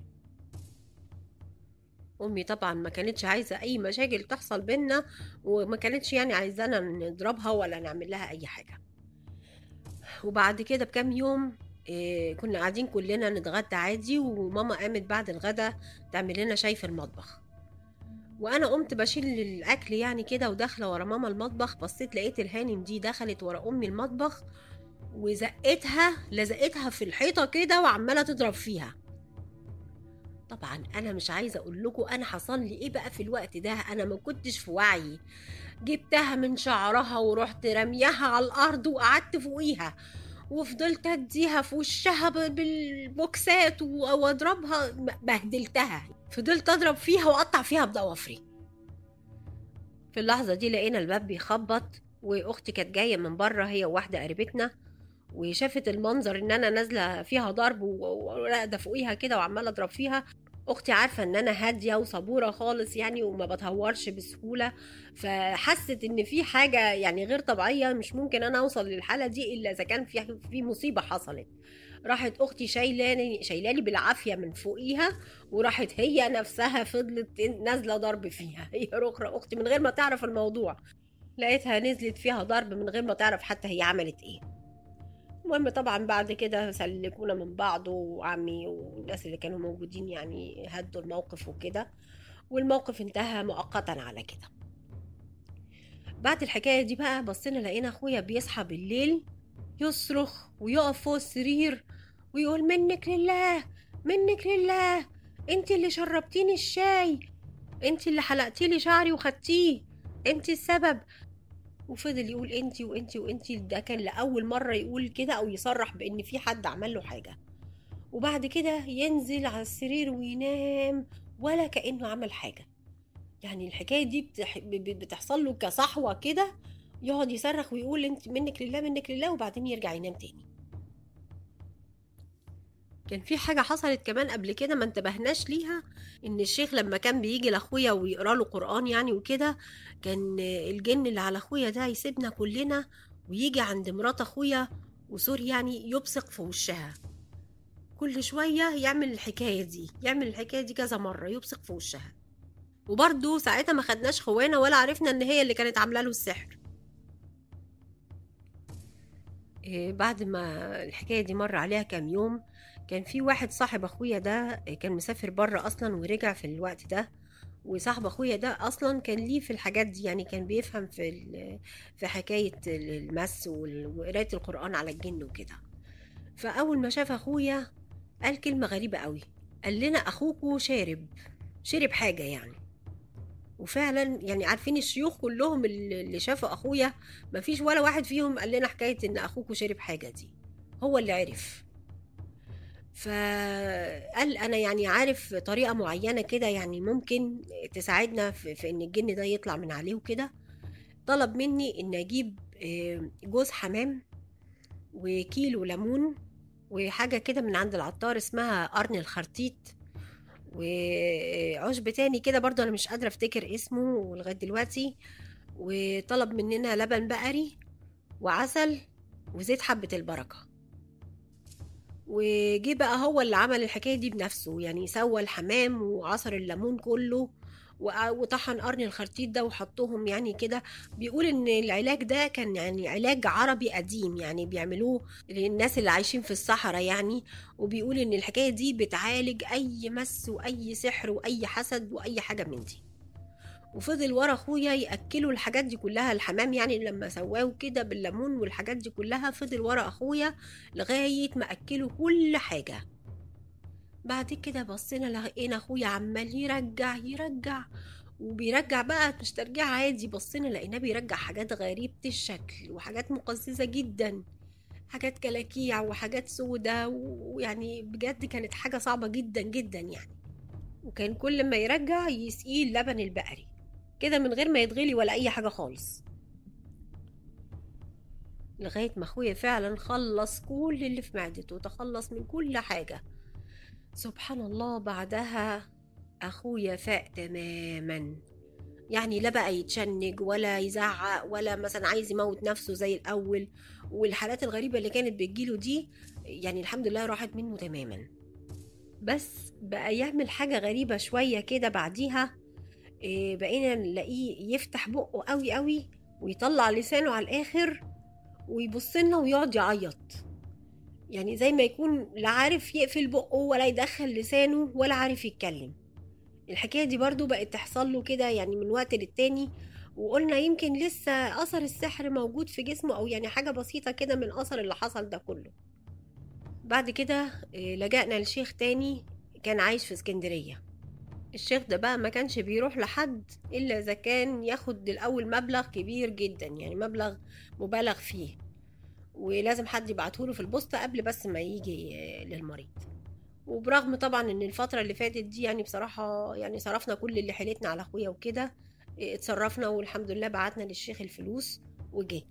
امي طبعا ما كانتش عايزه اي مشاكل تحصل بينا وما كانتش يعني عايزانا نضربها ولا نعمل لها اي حاجه وبعد كده بكام يوم إيه كنا قاعدين كلنا نتغدى عادي وماما قامت بعد الغدا تعمل لنا شاي في المطبخ وانا قمت بشيل الاكل يعني كده وداخله ورا ماما المطبخ بصيت لقيت الهانم دي دخلت ورا امي المطبخ وزقتها لزقتها في الحيطه كده وعماله تضرب فيها طبعا انا مش عايزه اقول لكم انا حصل لي ايه بقى في الوقت ده انا ما كنتش في وعي جبتها من شعرها ورحت رميها على الارض وقعدت فوقيها وفضلت اديها في وشها ب- بالبوكسات و- واضربها بهدلتها فضلت اضرب فيها واقطع فيها بضوافري في اللحظة دي لقينا الباب بيخبط واختي كانت جاية من بره هي وواحدة قريبتنا وشافت المنظر ان انا نازلة فيها ضرب و- وراقدة فوقيها كده وعمالة اضرب فيها اختي عارفة ان انا هادية وصبورة خالص يعني وما بتهورش بسهولة فحست ان في حاجة يعني غير طبيعية مش ممكن انا اوصل للحالة دي الا اذا كان في في مصيبة حصلت راحت اختي شايلاني شايلاني بالعافيه من فوقيها وراحت هي نفسها فضلت نازله ضرب فيها هي رخرة اختي من غير ما تعرف الموضوع لقيتها نزلت فيها ضرب من غير ما تعرف حتى هي عملت ايه المهم طبعا بعد كده سلكونا من بعض وعمي والناس اللي كانوا موجودين يعني هدوا الموقف وكده والموقف انتهى مؤقتا على كده بعد الحكايه دي بقى بصينا لقينا اخويا بيصحى بالليل يصرخ ويقف فوق السرير ويقول منك لله منك لله انت اللي شربتيني الشاي انت اللي حلقتي لي شعري وخدتيه انت السبب وفضل يقول انت وانت وانت ده كان لاول مره يقول كده او يصرح بان في حد عمل له حاجه وبعد كده ينزل على السرير وينام ولا كانه عمل حاجه يعني الحكايه دي بتح... ب- ب- بتحصل له كصحوه كده يقعد يصرخ ويقول انت منك لله منك لله وبعدين يرجع ينام تاني كان في حاجة حصلت كمان قبل كده ما انتبهناش ليها ان الشيخ لما كان بيجي لاخويا ويقرا له قرآن يعني وكده كان الجن اللي على اخويا ده يسيبنا كلنا ويجي عند مرات اخويا وسوري يعني يبصق في وشها كل شوية يعمل الحكاية دي يعمل الحكاية دي كذا مرة يبصق في وشها وبرضه ساعتها ما خدناش خوانا ولا عرفنا ان هي اللي كانت عامله له السحر إيه، بعد ما الحكايه دي مر عليها كام يوم كان في واحد صاحب اخويا ده إيه، كان مسافر بره اصلا ورجع في الوقت ده وصاحب اخويا ده اصلا كان ليه في الحاجات دي يعني كان بيفهم في ال- في حكايه المس وال- وقرايه القران على الجن وكده فاول ما شاف اخويا قال كلمه غريبه قوي قال لنا اخوكوا شارب شرب حاجه يعني وفعلا يعني عارفين الشيوخ كلهم اللي اللي شافوا اخويا مفيش ولا واحد فيهم قال لنا حكايه ان اخوكوا شرب حاجه دي هو اللي عرف فقال انا يعني عارف طريقه معينه كده يعني ممكن تساعدنا في, في ان الجن ده يطلع من عليه وكده طلب مني ان اجيب آه، جوز حمام وكيلو ليمون وحاجه كده من عند العطار اسمها قرن الخرتيت وعشب تاني كده برضه انا مش قادره افتكر اسمه لغايه دلوقتي وطلب مننا لبن بقري وعسل وزيت حبه البركه وجه بقى هو اللي عمل الحكايه دي بنفسه يعني سوى الحمام وعصر الليمون كله وق- وطحن قرن الخرتيت ده وحطهم يعني كده بيقول ان العلاج ده كان يعني علاج عربي قديم يعني بيعملوه للناس اللي عايشين في الصحراء يعني وبيقول ان الحكايه دي بتعالج اي مس واي سحر واي حسد واي حاجه من دي وفضل ورا اخويا ياكلوا الحاجات دي كلها الحمام يعني لما سواه كده بالليمون والحاجات دي كلها فضل ورا اخويا لغايه ما اكلوا كل حاجه بعد كده بصينا لقينا اخويا عمال يرجع يرجع وبيرجع بقى مش ترجيع عادي بصينا لقيناه بيرجع حاجات غريبة الشكل وحاجات مقززة جدا حاجات كلاكيع وحاجات سودة ويعني بجد كانت حاجة صعبة جدا جدا يعني وكان كل ما يرجع يسقيه اللبن البقري كده من غير ما يتغلي ولا أي حاجة خالص لغاية ما أخويا فعلا خلص كل اللي في معدته وتخلص من كل حاجة سبحان الله بعدها أخويا فاق تماما يعني لا بقى يتشنج ولا يزعق ولا مثلا عايز يموت نفسه زي الأول والحالات الغريبة اللي كانت بتجيله دي يعني الحمد لله راحت منه تماما بس بقى يعمل حاجة غريبة شوية كده بعديها إيه، بقينا نلاقيه يفتح بقه قوي قوي ويطلع لسانه على الآخر ويبص لنا ويقعد يعيط يعني زي ما يكون لا عارف يقفل بقه ولا يدخل لسانه ولا عارف يتكلم الحكاية دي برضو بقت تحصل له كده يعني من وقت للتاني وقلنا يمكن لسه أثر السحر موجود في جسمه أو يعني حاجة بسيطة كده من أثر اللي حصل ده كله بعد كده إيه، لجأنا لشيخ تاني كان عايش في اسكندرية الشيخ ده بقى ما كانش بيروح لحد إلا إذا كان ياخد الأول مبلغ كبير جدا يعني مبلغ مبالغ فيه ولازم حد يبعتهوله في البوسطة قبل بس ما يجي آه، للمريض وبرغم طبعا ان الفترة اللي فاتت دي يعني بصراحة يعني صرفنا كل اللي حيلتنا على اخويا وكده اتصرفنا والحمد لله بعتنا للشيخ الفلوس وجه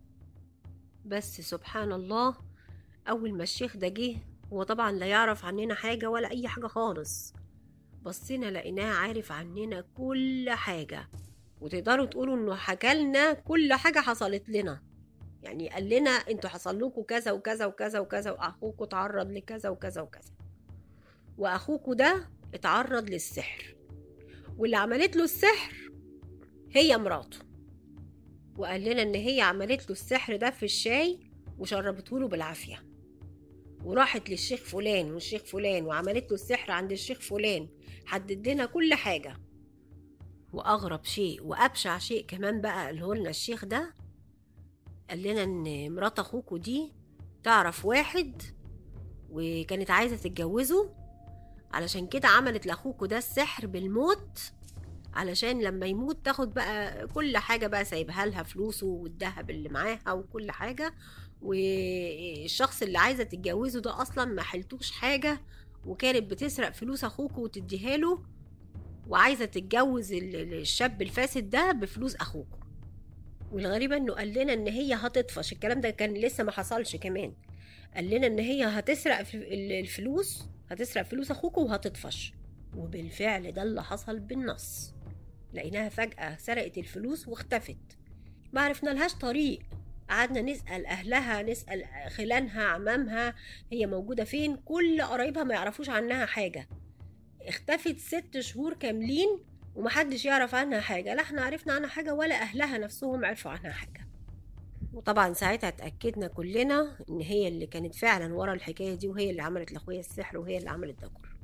بس سبحان الله أول ما الشيخ ده جه هو طبعا لا يعرف عننا حاجة ولا أي حاجة خالص بصينا لقيناه عارف عننا كل حاجة وتقدروا تقولوا إنه حكالنا كل حاجة حصلت لنا يعني قال لنا انتوا حصل لكم كذا وكذا وكذا وكذا واخوكوا اتعرض لكذا وكذا وكذا واخوكوا ده اتعرض للسحر واللي عملت له السحر هي مراته وقال لنا ان هي عملت له السحر ده في الشاي وشربته له بالعافيه وراحت للشيخ فلان والشيخ فلان وعملت له السحر عند الشيخ فلان حدد لنا كل حاجه واغرب شيء وابشع شيء كمان بقى قاله لنا الشيخ ده قال لنا ان مرات اخوكوا دي تعرف واحد وكانت عايزه تتجوزه علشان كده عملت لاخوكوا ده السحر بالموت علشان لما يموت تاخد بقى كل حاجة بقى سايبها لها فلوسه والذهب اللي معاها وكل حاجة والشخص اللي عايزة تتجوزه ده أصلا ما حلتوش حاجة وكانت بتسرق فلوس أخوكوا وتديها له وعايزة تتجوز الشاب الفاسد ده بفلوس أخوكوا والغريبة انه قال لنا ان هي هتطفش الكلام ده كان لسه ما حصلش كمان قال لنا ان هي هتسرق الفلوس هتسرق فلوس اخوكوا وهتطفش وبالفعل ده اللي حصل بالنص لقيناها فجأة سرقت الفلوس واختفت ما عرفنا لهاش طريق قعدنا نسأل أهلها نسأل خلانها عمامها هي موجودة فين كل قرايبها ما يعرفوش عنها حاجة اختفت ست شهور كاملين ومحدش يعرف عنها حاجة لا احنا عرفنا عنها حاجة ولا أهلها نفسهم عرفوا عنها حاجة وطبعا ساعتها اتأكدنا كلنا إن هي اللي كانت فعلا ورا الحكاية دي وهي اللي عملت لأخويا السحر وهي اللي عملت ده كله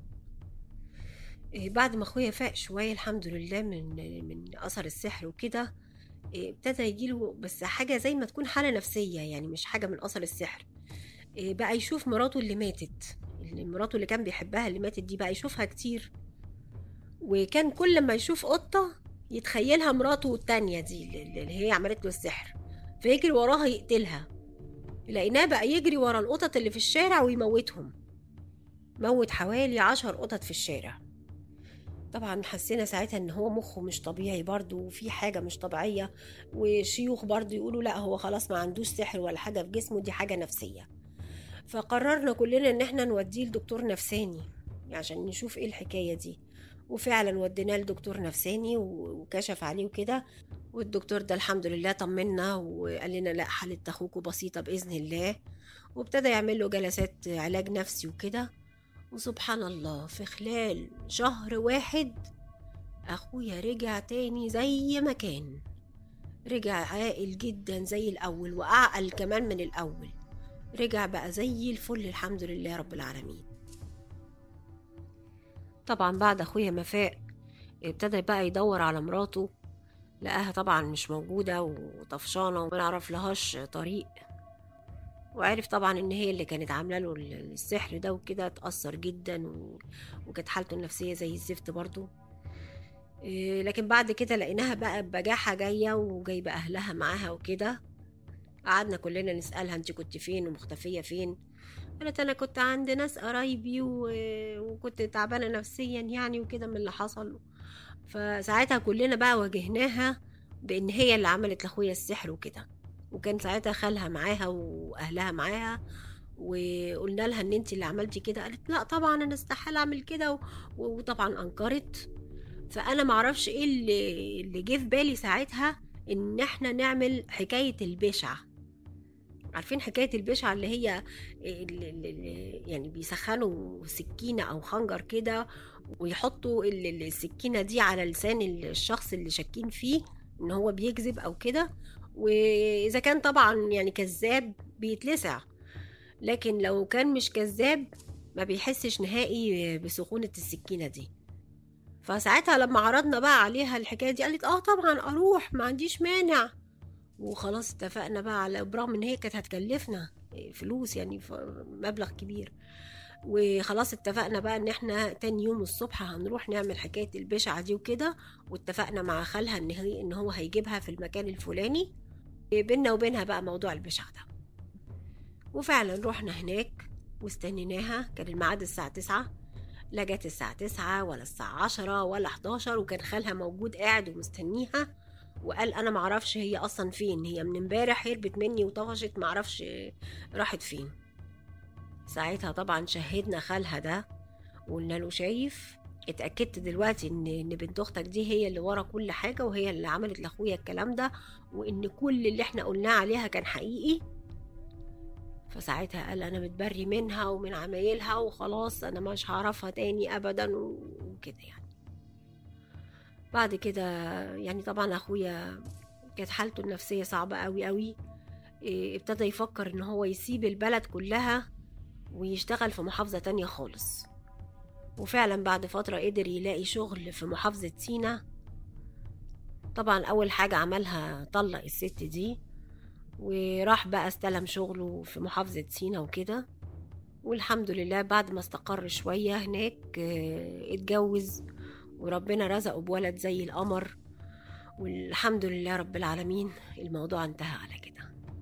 بعد ما اخويا فاق شويه الحمد لله من من اثر السحر وكده ابتدى يجيله بس حاجه زي ما تكون حاله نفسيه يعني مش حاجه من اثر السحر بقى يشوف مراته اللي ماتت اللي مراته اللي كان بيحبها اللي ماتت دي بقى يشوفها كتير وكان كل ما يشوف قطه يتخيلها مراته التانية دي اللي هي عملت له السحر فيجري وراها يقتلها لقيناه بقى يجري ورا القطط اللي في الشارع ويموتهم موت حوالي عشر قطط في الشارع طبعا حسينا ساعتها ان هو مخه مش طبيعي برضه وفي حاجه مش طبيعيه وشيوخ برضه يقولوا لا هو خلاص ما عندوش سحر ولا حاجه في جسمه دي حاجه نفسيه فقررنا كلنا ان احنا نوديه لدكتور نفساني عشان نشوف ايه الحكايه دي وفعلا وديناه لدكتور نفساني وكشف عليه وكده والدكتور ده الحمد لله طمنا وقال لنا لا حالة اخوكوا بسيطه باذن الله وابتدى يعمل له جلسات علاج نفسي وكده وسبحان الله في خلال شهر واحد أخويا رجع تاني زي ما كان رجع عاقل جدا زي الأول وأعقل كمان من الأول رجع بقى زي الفل الحمد لله رب العالمين طبعا بعد أخويا ما فاق ابتدى بقى يدور على مراته لقاها طبعا مش موجودة وطفشانة وما نعرف لهاش طريق وعرف طبعا ان هي اللي كانت عامله له السحر ده وكده اتاثر جدا و... وكانت حالته النفسيه زي الزفت برضو إيه لكن بعد كده لقيناها بقى بجاحه جايه وجايبه اهلها معاها وكده قعدنا كلنا نسالها انت كنت فين ومختفيه فين قالت انا كنت عند ناس قرايبي و... وكنت تعبانه نفسيا يعني وكده من اللي حصل فساعتها كلنا بقى واجهناها بان هي اللي عملت لاخويا السحر وكده وكان ساعتها خالها معاها واهلها معاها وقلنا لها ان انت اللي عملتي كده قالت لا طبعا انا استحاله اعمل كده وطبعا انكرت فانا معرفش ايه اللي اللي جه في بالي ساعتها ان احنا نعمل حكايه البشعه عارفين حكايه البشعه اللي هي اللي اللي يعني بيسخنوا سكينه او خنجر كده ويحطوا السكينه دي على لسان الشخص اللي شاكين فيه ان هو بيكذب او كده واذا كان طبعا يعني كذاب بيتلسع لكن لو كان مش كذاب ما بيحسش نهائي بسخونة السكينة دي فساعتها لما عرضنا بقى عليها الحكاية دي قالت اه طبعا اروح ما عنديش مانع وخلاص اتفقنا بقى على برغم ان هي كانت هتكلفنا فلوس يعني مبلغ كبير وخلاص اتفقنا بقى ان احنا تاني يوم الصبح هنروح نعمل حكاية البشعة دي وكده واتفقنا مع خالها ان هي ان هو هيجيبها في المكان الفلاني بينا وبينها بقى موضوع البشعة ده وفعلا رحنا هناك واستنيناها كان الميعاد الساعة تسعة لا جت الساعة تسعة ولا الساعة عشرة ولا حداشر وكان خالها موجود قاعد ومستنيها وقال انا معرفش هي اصلا فين هي من امبارح هربت مني وطفشت معرفش راحت فين ساعتها طبعا شهدنا خالها ده وقلنا له شايف اتأكدت دلوقتي ان ان بنت اختك دي هي اللي ورا كل حاجة وهي اللي عملت لاخويا الكلام ده وان كل اللي احنا قلناه عليها كان حقيقي فساعتها قال انا متبري منها ومن عمايلها وخلاص انا مش هعرفها تاني ابدا وكده يعني بعد كده يعني طبعا اخويا كانت حالته النفسية صعبة قوي قوي إيه، ابتدى يفكر ان هو يسيب البلد كلها ويشتغل في محافظة تانية خالص وفعلا بعد فترة قدر يلاقي شغل في محافظة سينا طبعا أول حاجة عملها طلق الست دي وراح بقى استلم شغله في محافظة سينا وكده والحمد لله بعد ما استقر شوية هناك آه، اتجوز وربنا رزقه بولد زي القمر والحمد لله رب العالمين الموضوع انتهى على كده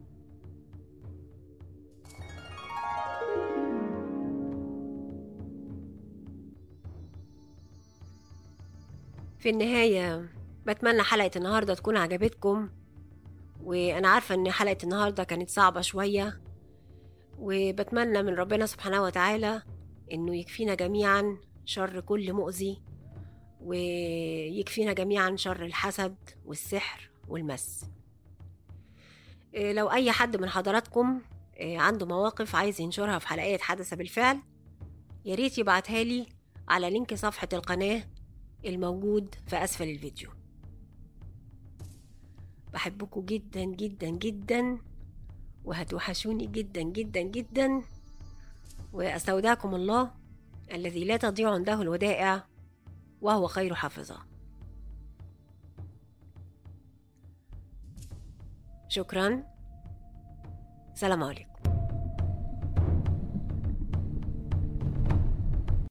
في النهاية بتمنى حلقة النهاردة تكون عجبتكم وأنا عارفة إن حلقة النهاردة كانت صعبة شوية وبتمنى من ربنا سبحانه وتعالى إنه يكفينا جميعا شر كل مؤذي ويكفينا جميعا شر الحسد والسحر والمس إيه، لو أي حد من حضراتكم إيه، عنده مواقف عايز ينشرها في حلقات حدث بالفعل ياريت يبعتها لي على لينك صفحة القناة الموجود في أسفل الفيديو بحبكم جدا جدا جدا وهتوحشوني جدا جدا جدا وأستودعكم الله الذي لا تضيع عنده الودائع وهو خير حافظة شكرا سلام عليكم